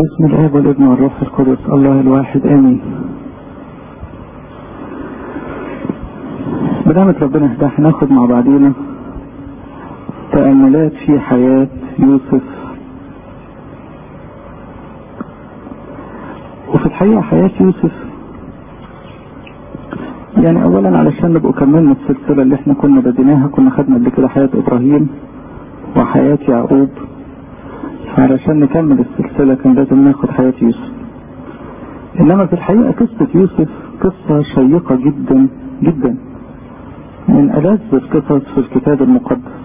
باسم الاب والابن والروح القدس الله الواحد امين بنعمة ربنا ده هناخد مع بعضينا تأملات في حياة يوسف وفي الحقيقة حياة يوسف يعني اولا علشان نبقوا كملنا السلسلة اللي احنا كنا بديناها كنا خدنا قبل كده حياة ابراهيم وحياة يعقوب علشان نكمل السلسلة كان لازم ناخد حياة يوسف انما في الحقيقة قصة يوسف قصة شيقة جدا جدا من ألذ القصص في الكتاب المقدس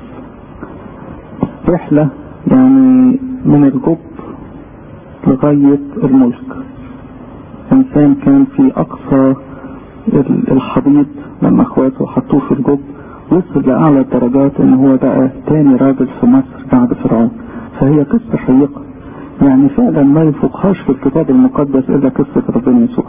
رحلة يعني من الجب لغاية الملك إنسان كان في أقصى الحضيض لما اخواته حطوه في الجب وصل لأعلى الدرجات إن هو بقى تاني راجل في مصر بعد فرعون فهي قصة شيقة يعني فعلا ما يفوقهاش في الكتاب المقدس إلا قصة ربنا يسوع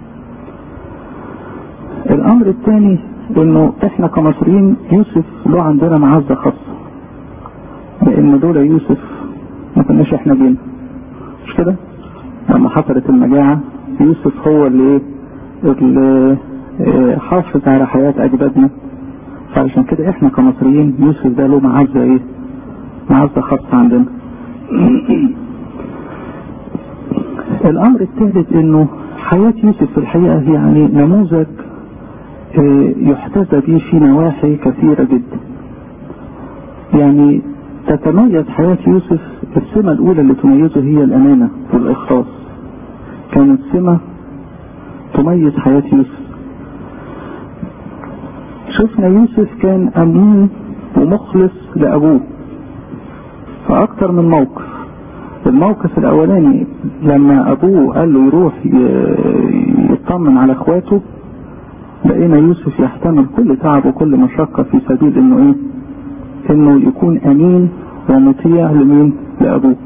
الأمر الثاني إنه إحنا كمصريين يوسف له عندنا معزة خاصة لأن دول يوسف ما كناش إحنا جينا مش كده؟ لما حصلت المجاعة يوسف هو اللي اللي حافظ على حياة أجدادنا فعشان كده إحنا كمصريين يوسف ده له معزة إيه؟ معزة خاصة عندنا الامر الثالث انه حياة يوسف في الحقيقة يعني نموذج يحتذى به في نواحي كثيرة جدا يعني تتميز حياة يوسف السمة الاولى اللي تميزه هي الامانة والاخلاص كانت سمة تميز حياة يوسف شفنا يوسف كان امين ومخلص لابوه فاكتر من موقف الموقف الاولاني لما ابوه قال له يروح يطمن على اخواته لقينا يوسف يحتمل كل تعب وكل مشقة في سبيل انه ايه انه يكون امين ومطيع لمين لابوه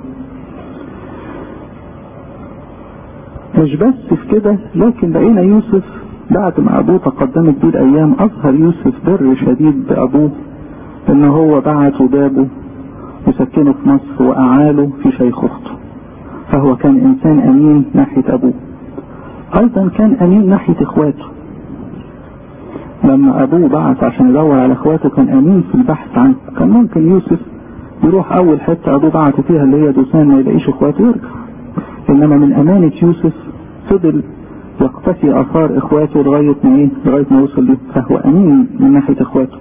مش بس في كده لكن لقينا يوسف بعد ما ابوه تقدمت بيه الايام اظهر يوسف بر شديد بابوه ان هو بعت وجابه وسكنه في مصر وأعاله في شيخوخته فهو كان إنسان أمين ناحية أبوه أيضا كان أمين ناحية إخواته لما أبوه بعث عشان يدور على إخواته كان أمين في البحث عنه كان ممكن يوسف يروح أول حتة أبوه بعث فيها اللي هي دوسان ما يلاقيش إخواته يرجع إنما من أمانة يوسف فضل يقتفي آثار إخواته لغاية ما إيه لغاية ما وصل له فهو أمين من ناحية إخواته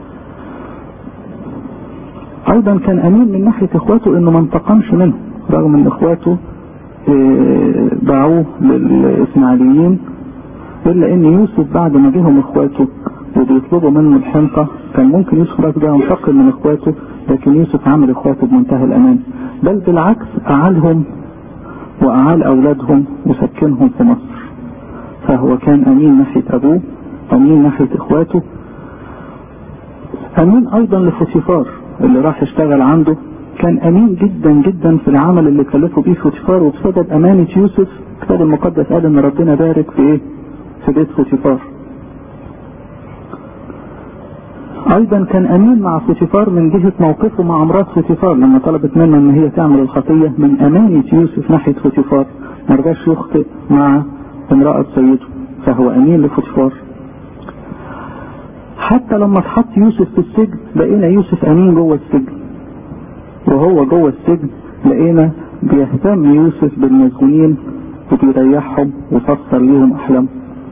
ايضا كان امين من ناحية اخواته انه ما انتقمش منه رغم ان اخواته باعوه للاسماعيليين الا ان يوسف بعد ما جيهم اخواته وبيطلبوا منه الحنطة كان ممكن يوسف بقى ينتقم من اخواته لكن يوسف عمل اخواته بمنتهى الامان بل بالعكس اعالهم واعال اولادهم وسكنهم في مصر فهو كان امين ناحية ابوه امين ناحية اخواته امين ايضا لفوتيفار اللي راح يشتغل عنده كان امين جدا جدا في العمل اللي كلفه بيه فوتيفار وبسبب امانة يوسف الكتاب المقدس قال ان ربنا بارك في ايه في بيت فوتيفار ايضا كان امين مع فوتيفار من جهة موقفه مع مرات فوتيفار لما طلبت منه ان هي تعمل الخطية من امانة يوسف ناحية فوتيفار ما رجعش يخطئ مع امرأة سيده فهو امين لفوتيفار حتى لما اتحط يوسف في السجن لقينا يوسف امين جوه السجن وهو جوه السجن لقينا بيهتم يوسف بالمسجونين وبيريحهم وفسر ليهم احلامهم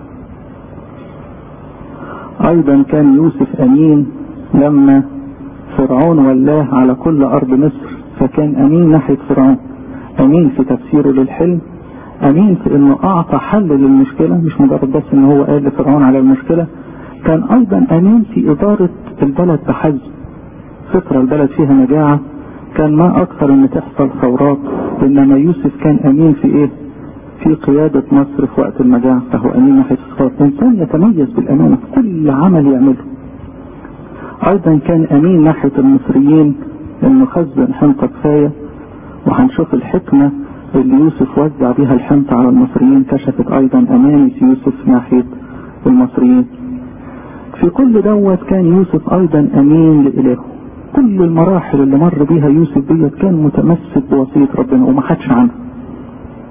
ايضا كان يوسف امين لما فرعون ولاه على كل ارض مصر فكان امين ناحية فرعون امين في تفسيره للحلم امين في انه اعطى حل للمشكلة مش مجرد بس ان هو قال لفرعون على المشكلة كان ايضا امين في ادارة البلد بحزم فترة البلد فيها مجاعة كان ما اكثر ان تحصل ثورات انما يوسف كان امين في ايه في قيادة مصر في وقت المجاعة فهو امين ناحية الثورات انسان يتميز بالامانة في كل عمل يعمله ايضا كان امين ناحية المصريين انه خزن حنطة كفاية وهنشوف الحكمة اللي يوسف وزع بها الحنطة على المصريين كشفت ايضا امانة يوسف ناحية المصريين في كل دوت كان يوسف ايضا امين لالهه كل المراحل اللي مر بيها يوسف ديت كان متمسك بوصية ربنا وما حدش عنه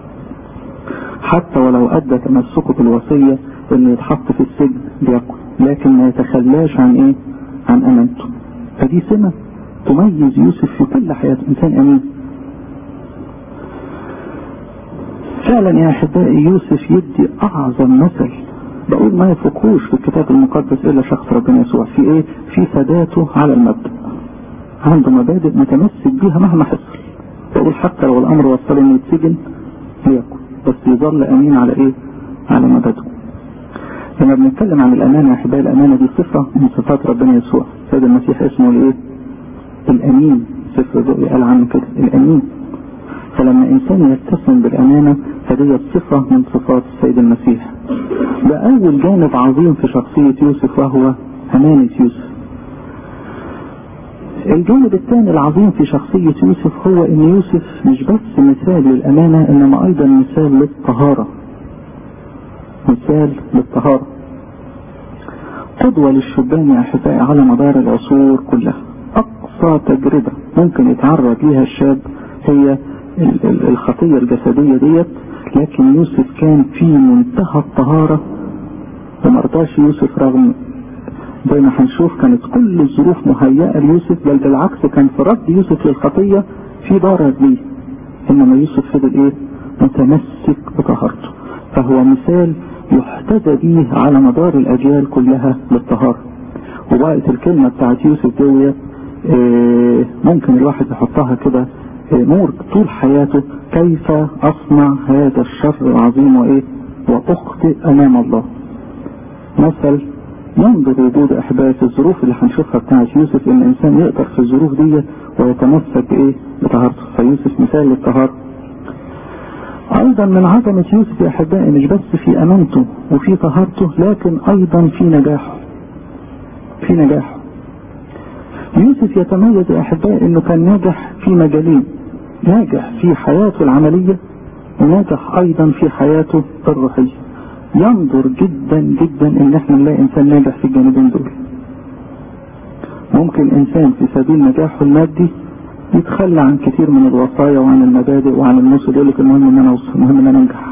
حتى ولو ادى تمسكه بالوصية انه يتحط في السجن بياكل لكن ما يتخلاش عن ايه عن امانته فدي سمة تميز يوسف في كل حياته انسان امين فعلا يا احبائي يوسف يدي اعظم مثل بقول ما يفوقوش في الكتاب المقدس الا شخص ربنا يسوع في ايه في ثباته على المبدأ عنده مبادئ متمسك بيها مهما حصل بقول حتى لو الامر وصل انه يتسجن ليكن بس يظل امين على ايه على مبادئه لما بنتكلم عن الامانه يا احبائي الامانه دي صفه من صفات ربنا يسوع سيد المسيح اسمه الايه الامين سفر الرؤيا قال عنه كده الامين فلما انسان يتسم بالامانه فدي صفه من صفات السيد المسيح ده اول جانب عظيم في شخصيه يوسف وهو امانه يوسف الجانب الثاني العظيم في شخصية يوسف هو ان يوسف مش بس مثال للامانة انما ايضا مثال للطهارة مثال للطهارة قدوة للشبان يا احبائي على مدار العصور كلها اقصى تجربة ممكن يتعرض ليها الشاب هي الخطية الجسدية ديت لكن يوسف كان في منتهى الطهارة ومرضاش يوسف رغم زي ما هنشوف كانت كل الظروف مهيئة ليوسف بل بالعكس كان في رد يوسف للخطية في ضرر ليه انما يوسف فضل ايه متمسك بطهارته فهو مثال يحتذى به على مدار الاجيال كلها للطهارة وبقت الكلمة بتاعت يوسف دي إيه ممكن الواحد يحطها كده إيه نور طول حياته كيف اصنع هذا الشر العظيم وايه واخطئ امام الله مثل ينظر وجود احبائي في الظروف اللي هنشوفها بتاعت يوسف ان الانسان يقدر في الظروف دي ويتمسك بايه بطهارته فيوسف مثال للطهارة ايضا من عظمة يوسف يا احبائي مش بس في امانته وفي طهارته لكن ايضا في نجاحه في نجاحه يوسف يتميز يا احبائي انه كان ناجح في مجالين ناجح في حياته العملية وناجح ايضا في حياته الروحية ينظر جدا جدا ان احنا نلاقي انسان ناجح في الجانبين دول ممكن انسان في سبيل نجاحه المادي يتخلى عن كثير من الوصايا وعن المبادئ وعن المثل يقول لك المهم ان انا اوصل المهم ان انا انجح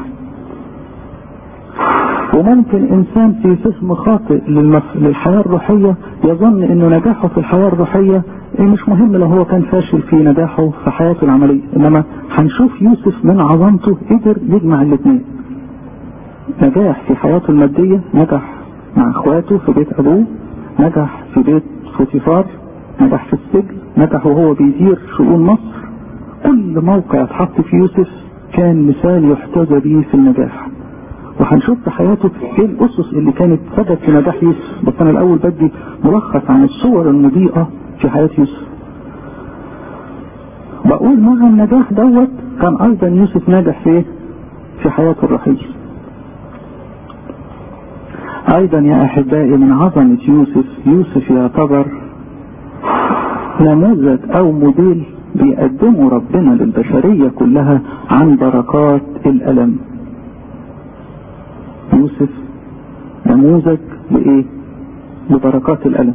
وممكن انسان في فهم خاطئ للمف... للحياة الروحية يظن انه نجاحه في الحياة الروحية مش مهم لو هو كان فاشل في نجاحه في حياته العملية انما هنشوف يوسف من عظمته قدر يجمع الاثنين نجاح في حياته المادية نجح مع اخواته في بيت ابوه نجح في بيت فوتيفار نجح في السجن نجح وهو بيدير شؤون مصر كل موقع اتحط في يوسف كان مثال يحتذى به في النجاح وهنشوف في حياته ايه الاسس اللي كانت سبب في نجاح يوسف بس انا الاول بدي ملخص عن الصور المضيئة في حياة يوسف بقول مع النجاح دوت كان ايضا يوسف ناجح في ايه في حياته الروحيه ايضا يا احبائي من عظمة يوسف يوسف يعتبر نموذج او موديل بيقدمه ربنا للبشرية كلها عن بركات الالم يوسف نموذج لايه لبركات الالم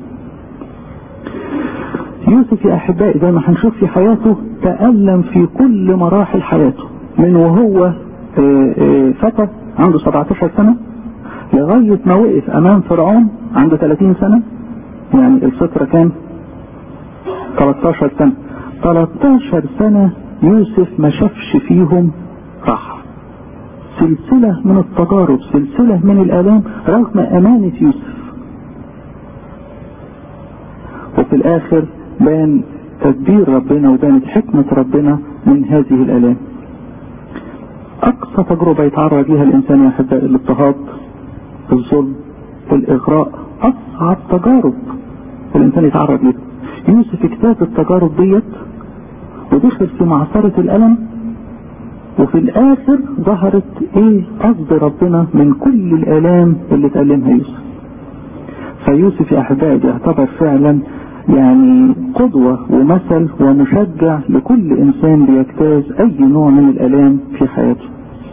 يوسف يا احبائي زي ما هنشوف في حياته تألم في كل مراحل حياته من وهو فتى عنده 17 سنة لغاية ما وقف امام فرعون عنده 30 سنة يعني الفترة كان 13 سنة 13 سنة يوسف ما شافش فيهم راحة سلسلة من التجارب سلسلة من الآلام رغم أمانة يوسف وفي الآخر بان تدبير ربنا وبانت حكمة ربنا من هذه الآلام أقصى تجربة يتعرض لها الإنسان يا أحبائي الاضطهاد الظلم الإغراء أصعب تجارب الإنسان يتعرض لها يوسف اجتاز التجارب ديت ودخل في معصرة الألم وفي الآخر ظهرت إيه قصد ربنا من كل الآلام اللي تألمها يوسف فيوسف يا أحبائي يعتبر فعلا يعني قدوة ومثل ومشجع لكل إنسان بيجتاز أي نوع من الآلام في حياته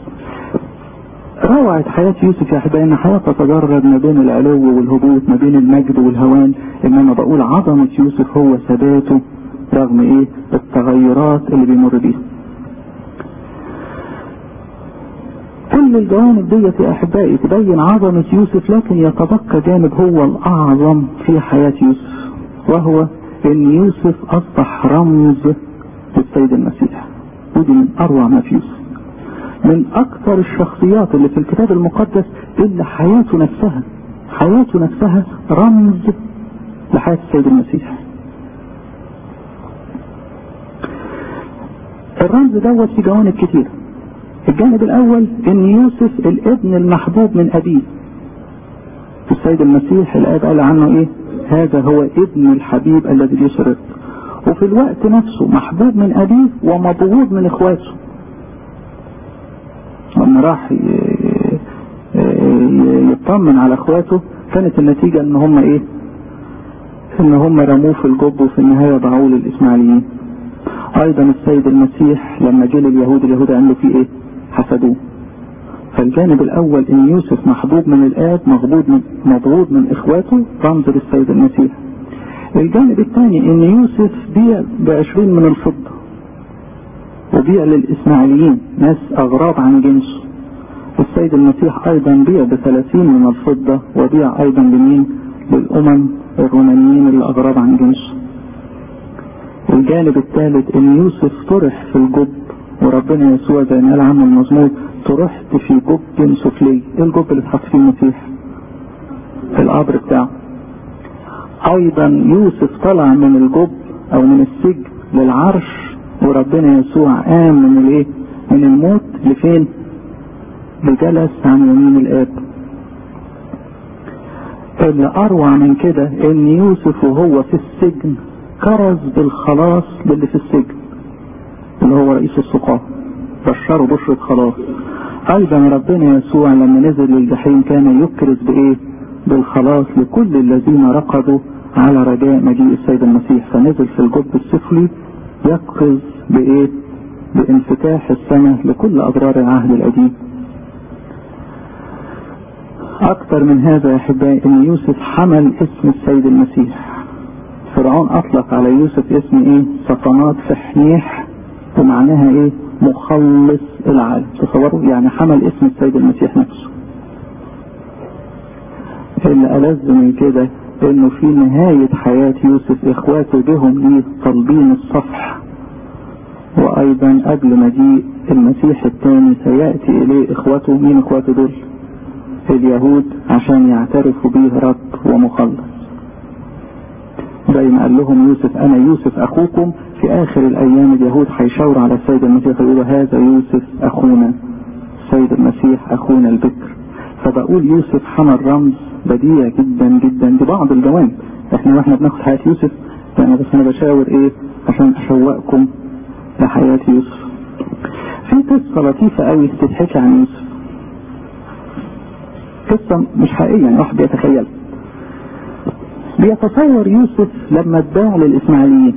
روعة حياة يوسف يا أحبائي إن حياة تتجرد ما بين العلو والهبوط ما بين المجد والهوان إنما بقول عظمة يوسف هو ثباته رغم إيه التغيرات اللي بيمر بيها كل كل الجوانب ديت يا احبائي تبين عظمة يوسف لكن يتبقى جانب هو الاعظم في حياة يوسف وهو ان يوسف اصبح رمز للسيد المسيح ودي من اروع ما في يوسف من اكثر الشخصيات اللي في الكتاب المقدس اللي حياته نفسها حياته نفسها رمز لحياة السيد المسيح الرمز دوت في جوانب كتير الجانب الاول ان يوسف الابن المحبوب من ابيه السيد المسيح الاب قال عنه ايه هذا هو ابن الحبيب الذي يسرد وفي الوقت نفسه محبوب من ابيه ومبغوض من اخواته لما راح يطمن على اخواته كانت النتيجة ان هم ايه ان هم رموه في الجب وفي النهاية ضعوه للاسماعيليين ايضا السيد المسيح لما جه لليهود اليهود عملوا فيه ايه حسدوه فالجانب الاول ان يوسف محبوب من الاب مغبوط من مضغوط من اخواته رمز للسيد المسيح الجانب الثاني ان يوسف بيع بعشرين من الفضة وبيع للاسماعيليين ناس اغراب عن جنسه السيد المسيح ايضا بيع بثلاثين من الفضة وبيع ايضا لمين للامم الرومانيين اللي اغراب عن جنسه الجانب الثالث ان يوسف طرح في الجب وربنا يسوع زي ما قال عنه المزمور طرحت في جب سفلي ايه الجب اللي اتحط فيه المسيح في القبر بتاعه ايضا يوسف طلع من الجب او من السجن للعرش وربنا يسوع قام من الايه من الموت لفين لجلس عن يمين الاب اللي اروع من كده ان يوسف وهو في السجن كرز بالخلاص للي في السجن اللي هو رئيس السقاة بشره بشرة خلاص ايضا ربنا يسوع لما نزل للجحيم كان يكرز بايه بالخلاص لكل الذين رقدوا على رجاء مجيء السيد المسيح فنزل في الجب السفلي يكرز بايه بانفتاح السماء لكل اضرار العهد القديم اكثر من هذا يا احبائي ان يوسف حمل اسم السيد المسيح فرعون اطلق على يوسف اسم ايه سطنات فحنيح ومعناها ايه مخلص العالم تصوروا يعني حمل اسم السيد المسيح نفسه اللي ألذ من كده انه في نهاية حياة يوسف اخواته بهم ليه طالبين الصفح وايضا قبل مجيء المسيح الثاني سيأتي اليه اخواته مين اخواته دول اليهود عشان يعترفوا بيه رب ومخلص زي ما قال لهم يوسف انا يوسف اخوكم في اخر الايام اليهود هيشاوروا على السيد المسيح يقولوا هذا يوسف اخونا السيد المسيح اخونا البكر فبقول يوسف حمل رمز بديع جدا جدا دي بعض الجوانب احنا واحنا بناخد حياة يوسف انا بس انا بشاور ايه عشان اشوقكم لحياة يوسف في قصة لطيفة قوي تتحكي عن يوسف قصة مش حقيقية يعني واحد بيتخيل بيتصور يوسف لما اتباع للإسماعيليين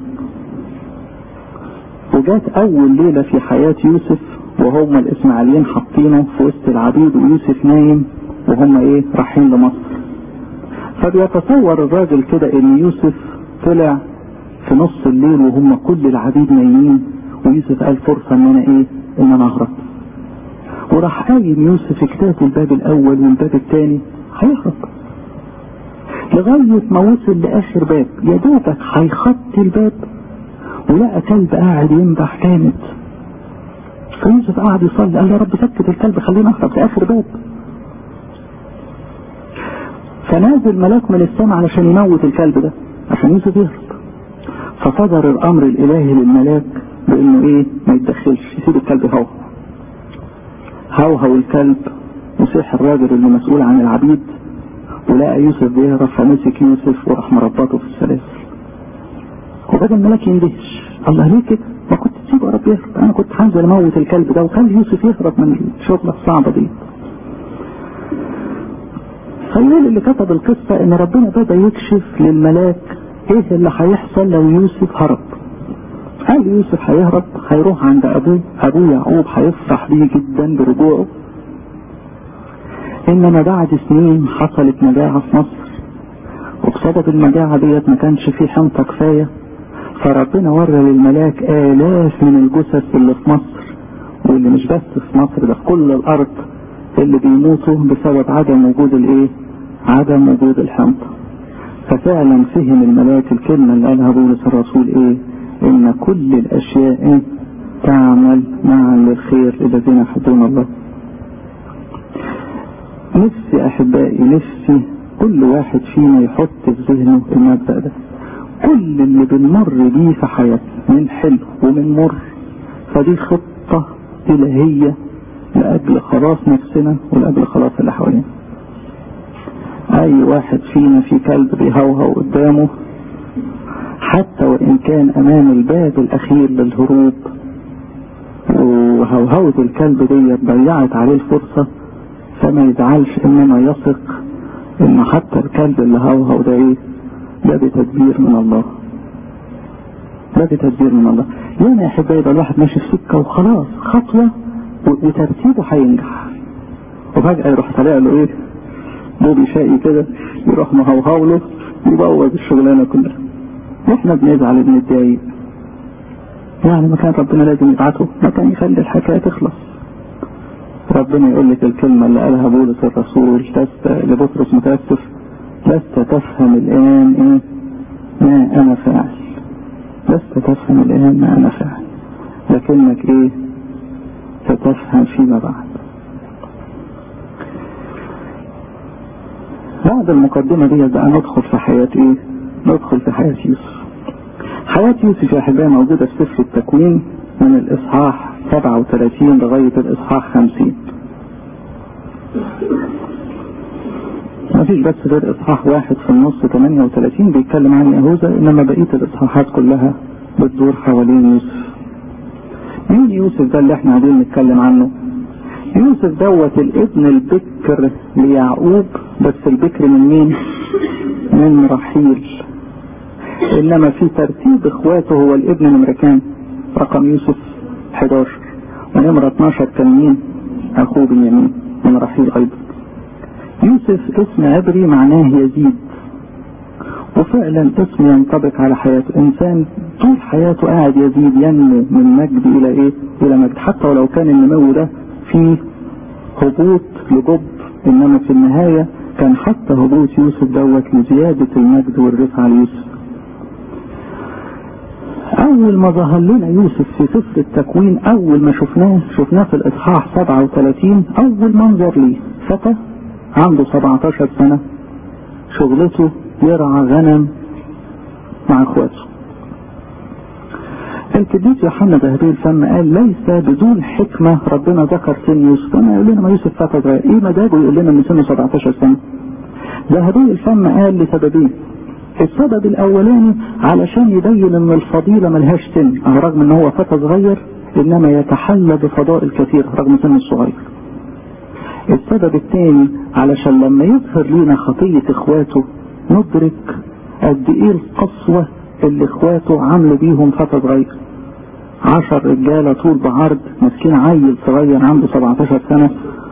وجات أول ليلة في حياة يوسف وهم الإسماعيليين حاطينه في وسط العبيد ويوسف نايم وهم إيه رايحين لمصر فبيتصور الراجل كده إن يوسف طلع في نص الليل وهم كل العبيد نايمين ويوسف قال فرصة إن أنا إيه إن أنا أهرب وراح قايم يوسف اجتاز الباب الأول والباب الثاني هيهرب لغاية ما وصل لآخر باب يا دوبك هيخطي الباب ولقى كلب قاعد ينبح جامد فيوسف قاعد يصلي قال يا رب سكت الكلب خلينا نهرب في آخر باب فنازل ملاك من السماء علشان يموت الكلب ده عشان يوسف يهرب فصدر الأمر الإلهي للملاك بإنه إيه ما يتدخلش يسيب الكلب هو هوهو الكلب وصيح الراجل اللي مسؤول عن العبيد ولقى يوسف بيهرب فمسك يوسف وراح مربطه في السلاسل وبدأ الملاك يندهش الله ليه كده ما كنت تسيبه يا رب يهرب انا كنت هنزل اموت الكلب ده وخلي يوسف يهرب من الشغله الصعبه دي فيقول اللي كتب القصة ان ربنا بدأ يكشف للملاك ايه اللي هيحصل لو يوسف هرب قال يوسف هيهرب هيروح عند ابوه ابوه يعقوب هيفرح بيه جدا برجوعه انما بعد سنين حصلت مجاعة في مصر وبسبب المجاعة ديت ما كانش في حنطة كفاية فربنا ورى للملاك آلاف من الجثث اللي في مصر واللي مش بس في مصر ده في كل الأرض اللي بيموتوا بسبب عدم وجود الايه عدم وجود الحنطة ففعلا فهم الملاك الكلمة اللي قالها بولس الرسول ايه ان كل الاشياء تعمل معا للخير الذين يحبون الله نفسي احبائي نفسي كل واحد فينا يحط في ذهنه المبدأ ده كل اللي بنمر بيه في حياتنا من حلو ومن مر فدي خطة إلهية لأجل خلاص نفسنا ولأجل خلاص اللي حوالينا أي واحد فينا في كلب بيهوهو قدامه حتى وإن كان أمام الباب الأخير للهروب وهوهوة الكلب دي ضيعت عليه الفرصة فما يزعلش إنما يثق إن حتى الكلب اللي هوهو ده إيه ده بتدبير من الله ده بتدبير من الله يعني يا احبائي يبقى الواحد ماشي في سكه وخلاص خطوه وترتيبه هينجح وفجاه يروح طالع له ايه بوبي شقي كده يروح مهوهو له يبوظ الشغلانه كلها واحنا بنزعل بنتضايق يعني ما كان ربنا لازم يبعته ما كان يخلي الحكايه تخلص ربنا يقول لك الكلمه اللي قالها بولس الرسول لست لبطرس متاسف لست تفهم الآن إيه ما أنا فاعل لست تفهم الآن ما أنا فاعل لكنك إيه ستفهم فيما بعد بعد المقدمة دي بقى ندخل في حياة إيه ندخل في حياة يوسف حياة يوسف يا أحبائي موجودة في سفر التكوين من الإصحاح 37 لغاية الإصحاح 50 ما فيش بس غير اصحاح واحد في النص 38 بيتكلم عن يهوذا انما بقيه الاصحاحات كلها بتدور حوالين يوسف مين يوسف ده اللي احنا قاعدين نتكلم عنه يوسف دوت الابن البكر ليعقوب بس البكر من مين من رحيل انما في ترتيب اخواته هو الابن نمرة كام رقم يوسف 11 ونمرة 12 كان مين اخوه بنيامين من رحيل ايضا يوسف اسم عبري معناه يزيد وفعلا اسم ينطبق على حياته انسان طول حياته قاعد يزيد ينمو من مجد الى ايه الى مجد حتى ولو كان النمو ده فيه هبوط لجب انما في النهاية كان حتى هبوط يوسف دوت لزيادة المجد والرفعة ليوسف اول ما ظهر لنا يوسف في سفر التكوين اول ما شفناه شفناه في الاصحاح 37 اول منظر ليه فتى عنده 17 سنة شغلته يرعى غنم مع اخواته القديس يوحنا ذهبي الفم قال ليس بدون حكمة ربنا ذكر سن يوسف انا يقول لنا ما يوسف فتى صغير ايه مزاجه يقول لنا ان سنه 17 سنة ذهبي الفم قال لسببين السبب الاولاني علشان يبين ان الفضيلة ملهاش سن رغم ان هو فتى صغير انما يتحلى بفضائل كثيرة رغم سنه الصغير السبب الثاني علشان لما يظهر لنا خطية اخواته ندرك قد ايه القسوة اللي اخواته عملوا بيهم فتى صغير عشر رجالة طول بعرض ماسكين عيل صغير عنده 17 سنة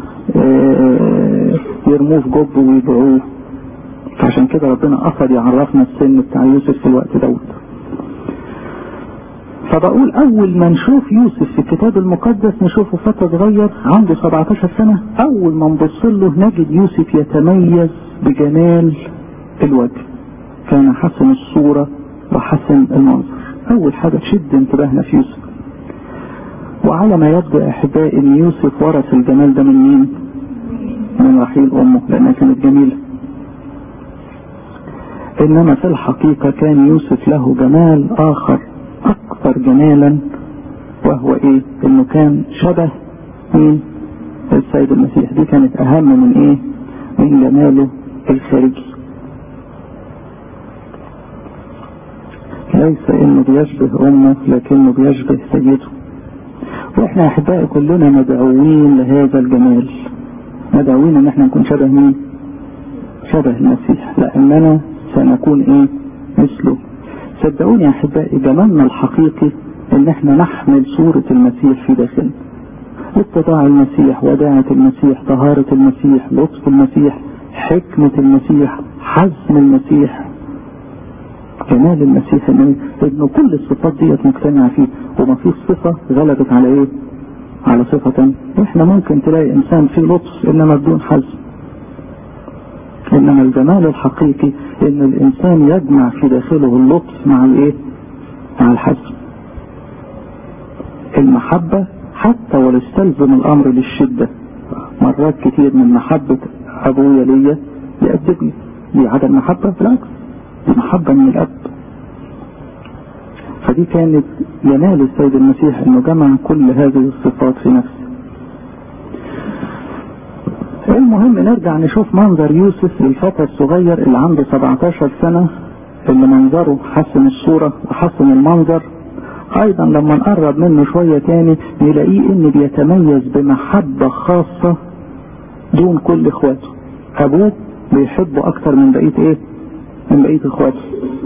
يرموه في جب ويبيعوه فعشان كده ربنا قصد يعرفنا السن بتاع يوسف في الوقت دوت فبقول اول ما نشوف يوسف في الكتاب المقدس نشوفه فتى صغير عنده 17 سنة اول ما نبص له نجد يوسف يتميز بجمال الوجه كان حسن الصورة وحسن المنظر اول حاجة تشد انتباهنا في يوسف وعلى ما يبدو احبائي ان يوسف ورث الجمال ده من مين من رحيل امه لانها كانت جميلة انما في الحقيقة كان يوسف له جمال اخر اكثر جمالا وهو ايه انه كان شبه مين السيد المسيح دي كانت اهم من ايه من جماله الخارجي ليس انه بيشبه امه لكنه بيشبه سيده واحنا احبائي كلنا مدعوين لهذا الجمال مدعوين ان احنا نكون شبه مين شبه المسيح لاننا سنكون ايه مثله صدقوني يا احبائي جمالنا الحقيقي ان احنا نحمل صورة المسيح في داخلنا اتباع المسيح وداعة المسيح طهارة المسيح لطف المسيح حكمة المسيح حزم المسيح جمال المسيح انه انه كل الصفات ديت مجتمعة فيه وما فيش صفة غلبت على ايه على صفة احنا ممكن تلاقي انسان فيه لطف انما بدون حزم انما الجمال الحقيقي ان الانسان يجمع في داخله اللطف مع الايه مع الحزم المحبة حتى ولو استلزم الامر للشدة مرات كتير من محبة ابويا ليا يأدبني دي عدم محبة بالعكس دي محبة من الاب فدي كانت جمال السيد المسيح انه جمع كل هذه الصفات في نفسه المهم نرجع نشوف منظر يوسف الفتى الصغير اللي عنده 17 سنة اللي منظره حسن الصورة وحسن المنظر ايضا لما نقرب منه شوية تاني نلاقيه ان بيتميز بمحبة خاصة دون كل اخواته ابوه بيحبه اكتر من بقية ايه من بقية اخواته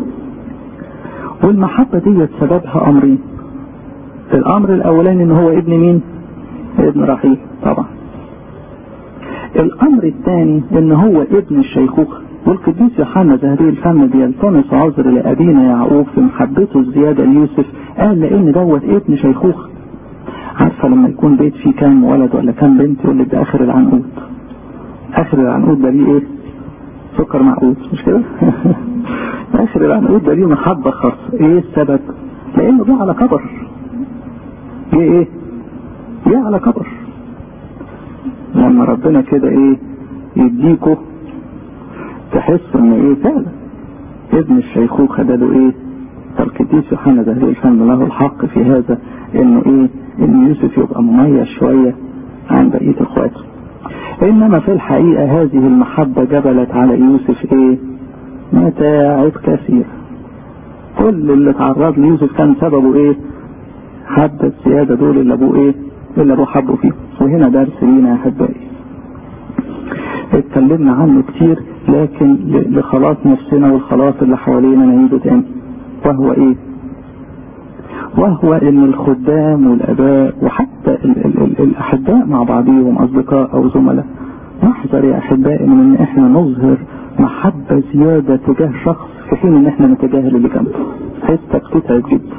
والمحبة دي سببها امرين الامر الاولاني ان هو ابن مين ابن رحيل طبعا الامر الثاني ان هو ابن الشيخوخة والقديس يوحنا ذهبي الفم بيلتمس عذر لابينا يعقوب في محبته الزيادة ليوسف قال لان دوت ابن شيخوخة عارفة لما يكون بيت فيه كام ولد ولا كام بنت يقول لك ده اخر العنقود اخر العنقود ده ليه ايه سكر معقود مش كده اخر العنقود ده ليه محبة خاصة ايه السبب لانه جه على كبر جه ايه جه على كبر لما ربنا كده ايه يديكوا تحس ان ايه فعلا ابن الشيخوخة ده له ايه فالقديس يوحنا ده الفن له الحق في هذا انه ايه ان يوسف يبقى مميز شوية عن بقية اخواته انما في الحقيقة هذه المحبة جبلت على يوسف ايه متاعب كثيرة كل اللي تعرض ليوسف كان سببه ايه حد السيادة دول اللي ابوه ايه اللي ابوه حبه فيه وهنا درس لينا يا احبائي اتكلمنا عنه كتير لكن لخلاص نفسنا والخلاص اللي حوالينا نعيده تاني وهو ايه وهو ان الخدام والاباء وحتى ال ال ال الاحباء مع بعضهم اصدقاء او زملاء نحذر يا احبائي من ان احنا نظهر محبة زيادة تجاه شخص في حين ان احنا نتجاهل اللي جنبه حتة بتتعب جدا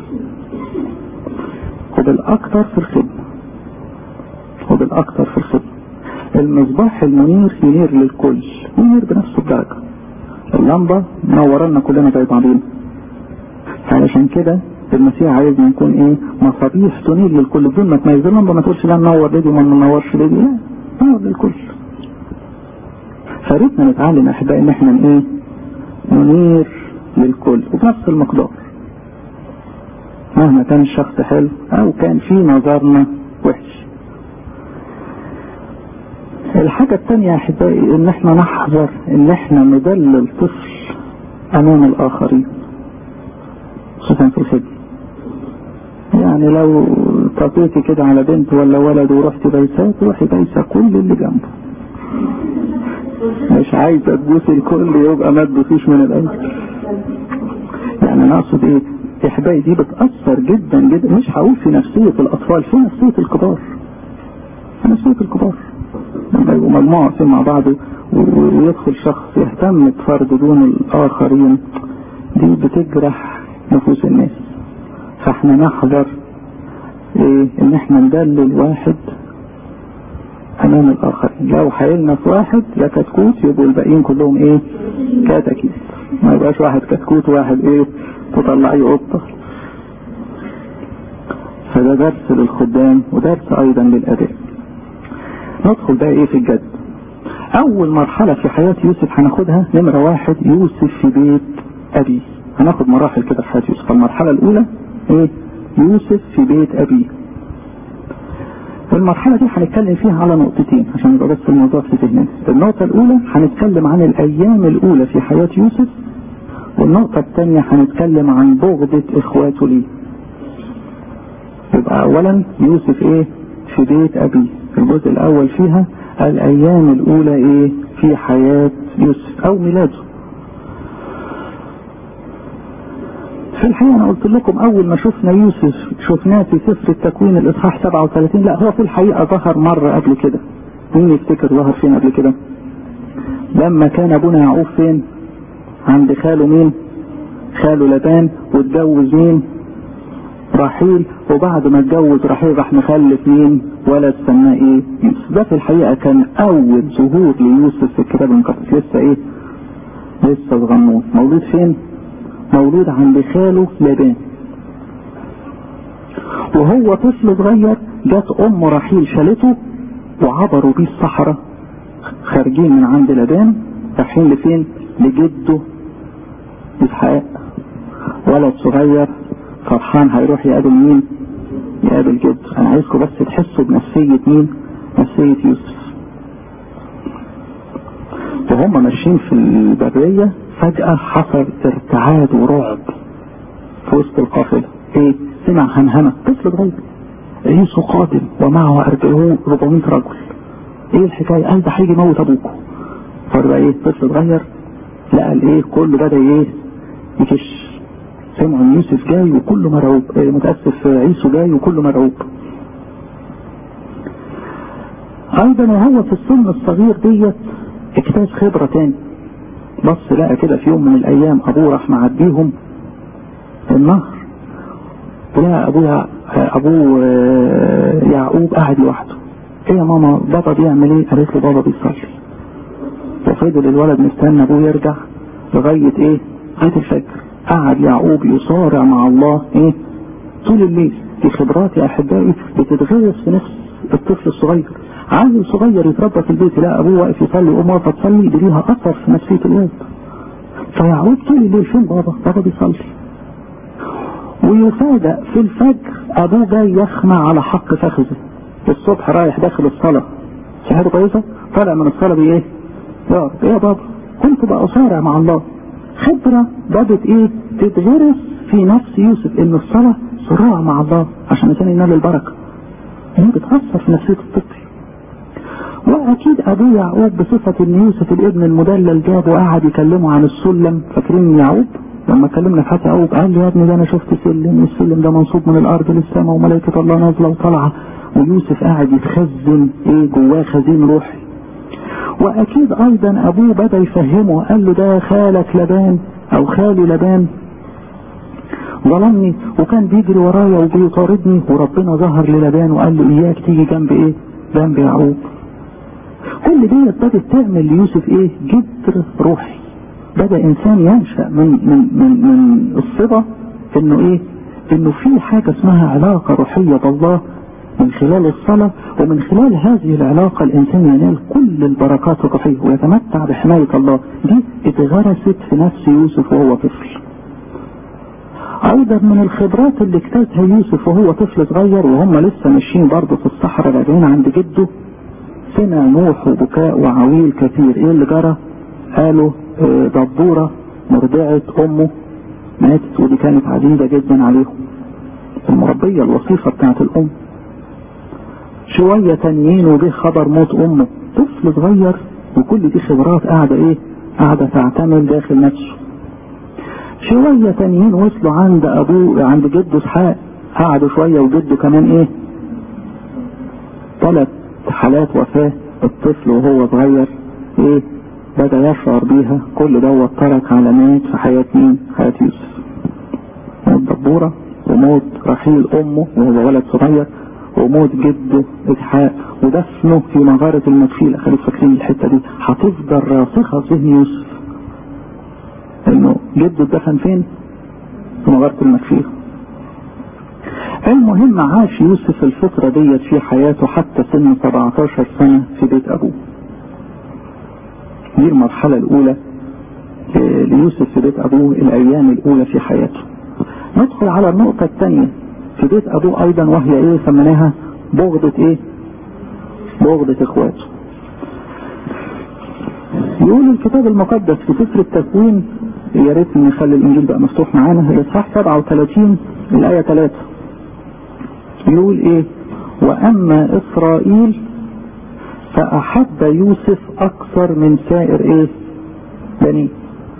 وبالاكثر في الخدمة وبالاكثر في الخدمة المصباح المنير ينير للكل ينير بنفس الدرجة اللمبة منورنا كلنا زي بعضين علشان كده المسيح عايزنا نكون ايه مصابيح تنير للكل بدون ما تميز اللمبة ما تقولش لا ننور ليدي وما ننورش ليدي لا ننور للكل فريتنا نتعلم احبائي ان احنا ايه ننير للكل وبنفس المقدار مهما كان الشخص حلو او كان في نظرنا وحش الحاجة التانية يا احبائي ان احنا نحذر ان احنا ندلل طفل امام الاخرين خصوصا في الخدمة يعني لو طفيتي كده على بنت ولا ولد ورحت بيسات روحي بيسة كل اللي جنبه مش عايزة تبوسي الكل يبقى ما تبوسيش من الاول يعني انا اقصد ايه احبائي دي بتأثر جدا جدا مش هقول في نفسية الاطفال في نفسية الكبار في نفسية الكبار لما يبقوا مجموعة في مع بعض ويدخل شخص يهتم بفرد دون الاخرين دي بتجرح نفوس الناس فاحنا نحذر ايه ان احنا ندلل واحد امام الاخرين لو حيلنا في واحد يا كتكوت يبقوا الباقيين كلهم ايه كتاكيت ما يبقاش واحد كتكوت وواحد ايه تطلعيه قطة فده درس للخدام ودرس ايضا للاداء ندخل بقى ايه في الجد اول مرحلة في حياة يوسف هناخدها نمرة واحد يوسف في بيت ابيه هناخد مراحل كده في حياة يوسف المرحلة الاولى ايه يوسف في بيت ابيه المرحلة دي هنتكلم فيها على نقطتين عشان يبقى بس الموضوع في ذهننا النقطة الأولى هنتكلم عن الأيام الأولى في حياة يوسف والنقطة الثانية هنتكلم عن بغضة إخواته ليه يبقى أولا يوسف إيه في بيت أبيه الجزء الأول فيها الأيام الأولى إيه في حياة يوسف أو ميلاده في الحقيقة أنا قلت لكم أول ما شفنا يوسف شفناه في سفر التكوين الإصحاح 37 لا هو في الحقيقة ظهر مرة قبل كده مين يفتكر ظهر فين قبل كده لما كان أبونا يعقوب فين عند خاله مين خاله لبان واتجوز مين رحيل وبعد ما اتجوز رحيل راح مخلف مين ولد سماه ايه يوسف ده في الحقيقة كان اول ظهور ليوسف في الكتاب المقدس لسه ايه لسه صغنون مولود فين مولود عند خاله لابان وهو طفل صغير جت ام رحيل شالته وعبروا بيه الصحراء خارجين من عند لابان رايحين لفين لجده اسحاق ولد صغير فرحان هيروح يقابل مين يقابل جده انا عايزكم بس تحسوا بنفسية مين نفسية يوسف وهم ماشيين في البرية فجأة حصل ارتعاد ورعب في وسط القافلة ايه سمع همهمة طفل صغير عيسو قادم ومعه 40 400 رجل ايه الحكاية قال ده هيجي يموت ابوكم فبقى ايه طفل صغير لقى الايه كله بدأ ايه يكش سمعوا ان يوسف جاي وكله مرعوب ايه متأسف عيسو جاي وكله مرعوب ايضا وهو في السن الصغير ديت اكتاز خبرة تاني بص لقى كده في يوم من الايام ابوه راح معديهم النهر ولقى ابوه ابوه يعقوب قاعد لوحده ايه يا ماما بابا بيعمل ايه قالت له بابا بيصلي وفضل الولد مستنى ابوه يرجع لغاية ايه لغاية الفجر قعد يعقوب يصارع مع الله ايه طول الليل دي خبرات يا احبائي بتتغرس في نفس الطفل الصغير عيل صغير يتربى في البيت لا ابوه واقف يصلي وامه واقفه تصلي دي ليها اثر في نفسيه الولد فيعقوب طول الليل فين بابا بابا بيصلي ويفاجأ في الفجر ابوه جاي يخمع على حق فخذه الصبح رايح داخل الصلاة صحته كويسة طالع من الصلاة بايه يا ايه يا بابا كنت بقى اصارع مع الله خبرة بدت ايه تتغرس في نفس يوسف ان الصلاة صراع مع الله عشان الانسان ينال البركة هي بتأثر في نفسية الطفل واكيد ابوه يعقوب بصفة ان يوسف الابن المدلل جاب وقعد يكلمه عن السلم فاكرين يعقوب لما كلمنا في حتى يعقوب قال لي يا ابني ده انا شفت سلم والسلم ده منصوب من الارض للسماء وملائكة الله نازلة وطالعة ويوسف قاعد يتخزن ايه جواه خزين روحي واكيد ايضا ابوه بدا يفهمه قال له ده خالك لبان او خالي لبان ظلمني وكان بيجري ورايا وبيطاردني وربنا ظهر للبان وقال له اياك تيجي جنب ايه جنب يعقوب كل دي بدات تعمل ليوسف ايه جدر روحي بدا انسان ينشا من من من من الصبا انه ايه انه في حاجه اسمها علاقه روحيه بالله من خلال الصلاة ومن خلال هذه العلاقة الإنسان ينال كل البركات الروحية ويتمتع بحماية الله دي اتغرست في نفس يوسف وهو طفل أيضا من الخبرات اللي اجتازها يوسف وهو طفل صغير وهم لسه ماشيين برضه في الصحراء راجعين عند جده سمع نوح وبكاء وعويل كثير ايه اللي جرى قالوا اه دبورة مرضعة امه ماتت ودي كانت عزيزة جدا عليهم المربية الوصيفة بتاعت الام شوية تانيين وجه خبر موت امه طفل صغير وكل دي خبرات قاعدة ايه قاعدة تعتمل داخل نفسه شوية تانيين وصلوا عند ابوه عند جده اسحاق قعدوا شوية وجده كمان ايه ثلاث حالات وفاة الطفل وهو صغير ايه بدأ يشعر بيها كل دوت ترك علامات في حياة مين حياة يوسف موت دبورة وموت رحيل امه وهو ولد صغير وموت جده اسحاق ودفنه في مغارة المدفيلة خليك فاكرين الحتة دي هتفضل راسخة في ذهن يوسف انه جده اتدفن فين في مغارة المدفيلة المهم عاش يوسف الفترة ديت في حياته حتى سن 17 سنة في بيت ابوه دي المرحلة الاولى ليوسف في بيت ابوه الايام الاولى في حياته ندخل على النقطة الثانية في بيت ابوه ايضا وهي ايه سميناها بغضة ايه بغضة اخواته يقول الكتاب المقدس في سفر التكوين يا ريت نخلي الانجيل بقى مفتوح معانا الاصحاح 37 الايه 3 يقول ايه واما اسرائيل فاحب يوسف اكثر من سائر ايه بنيه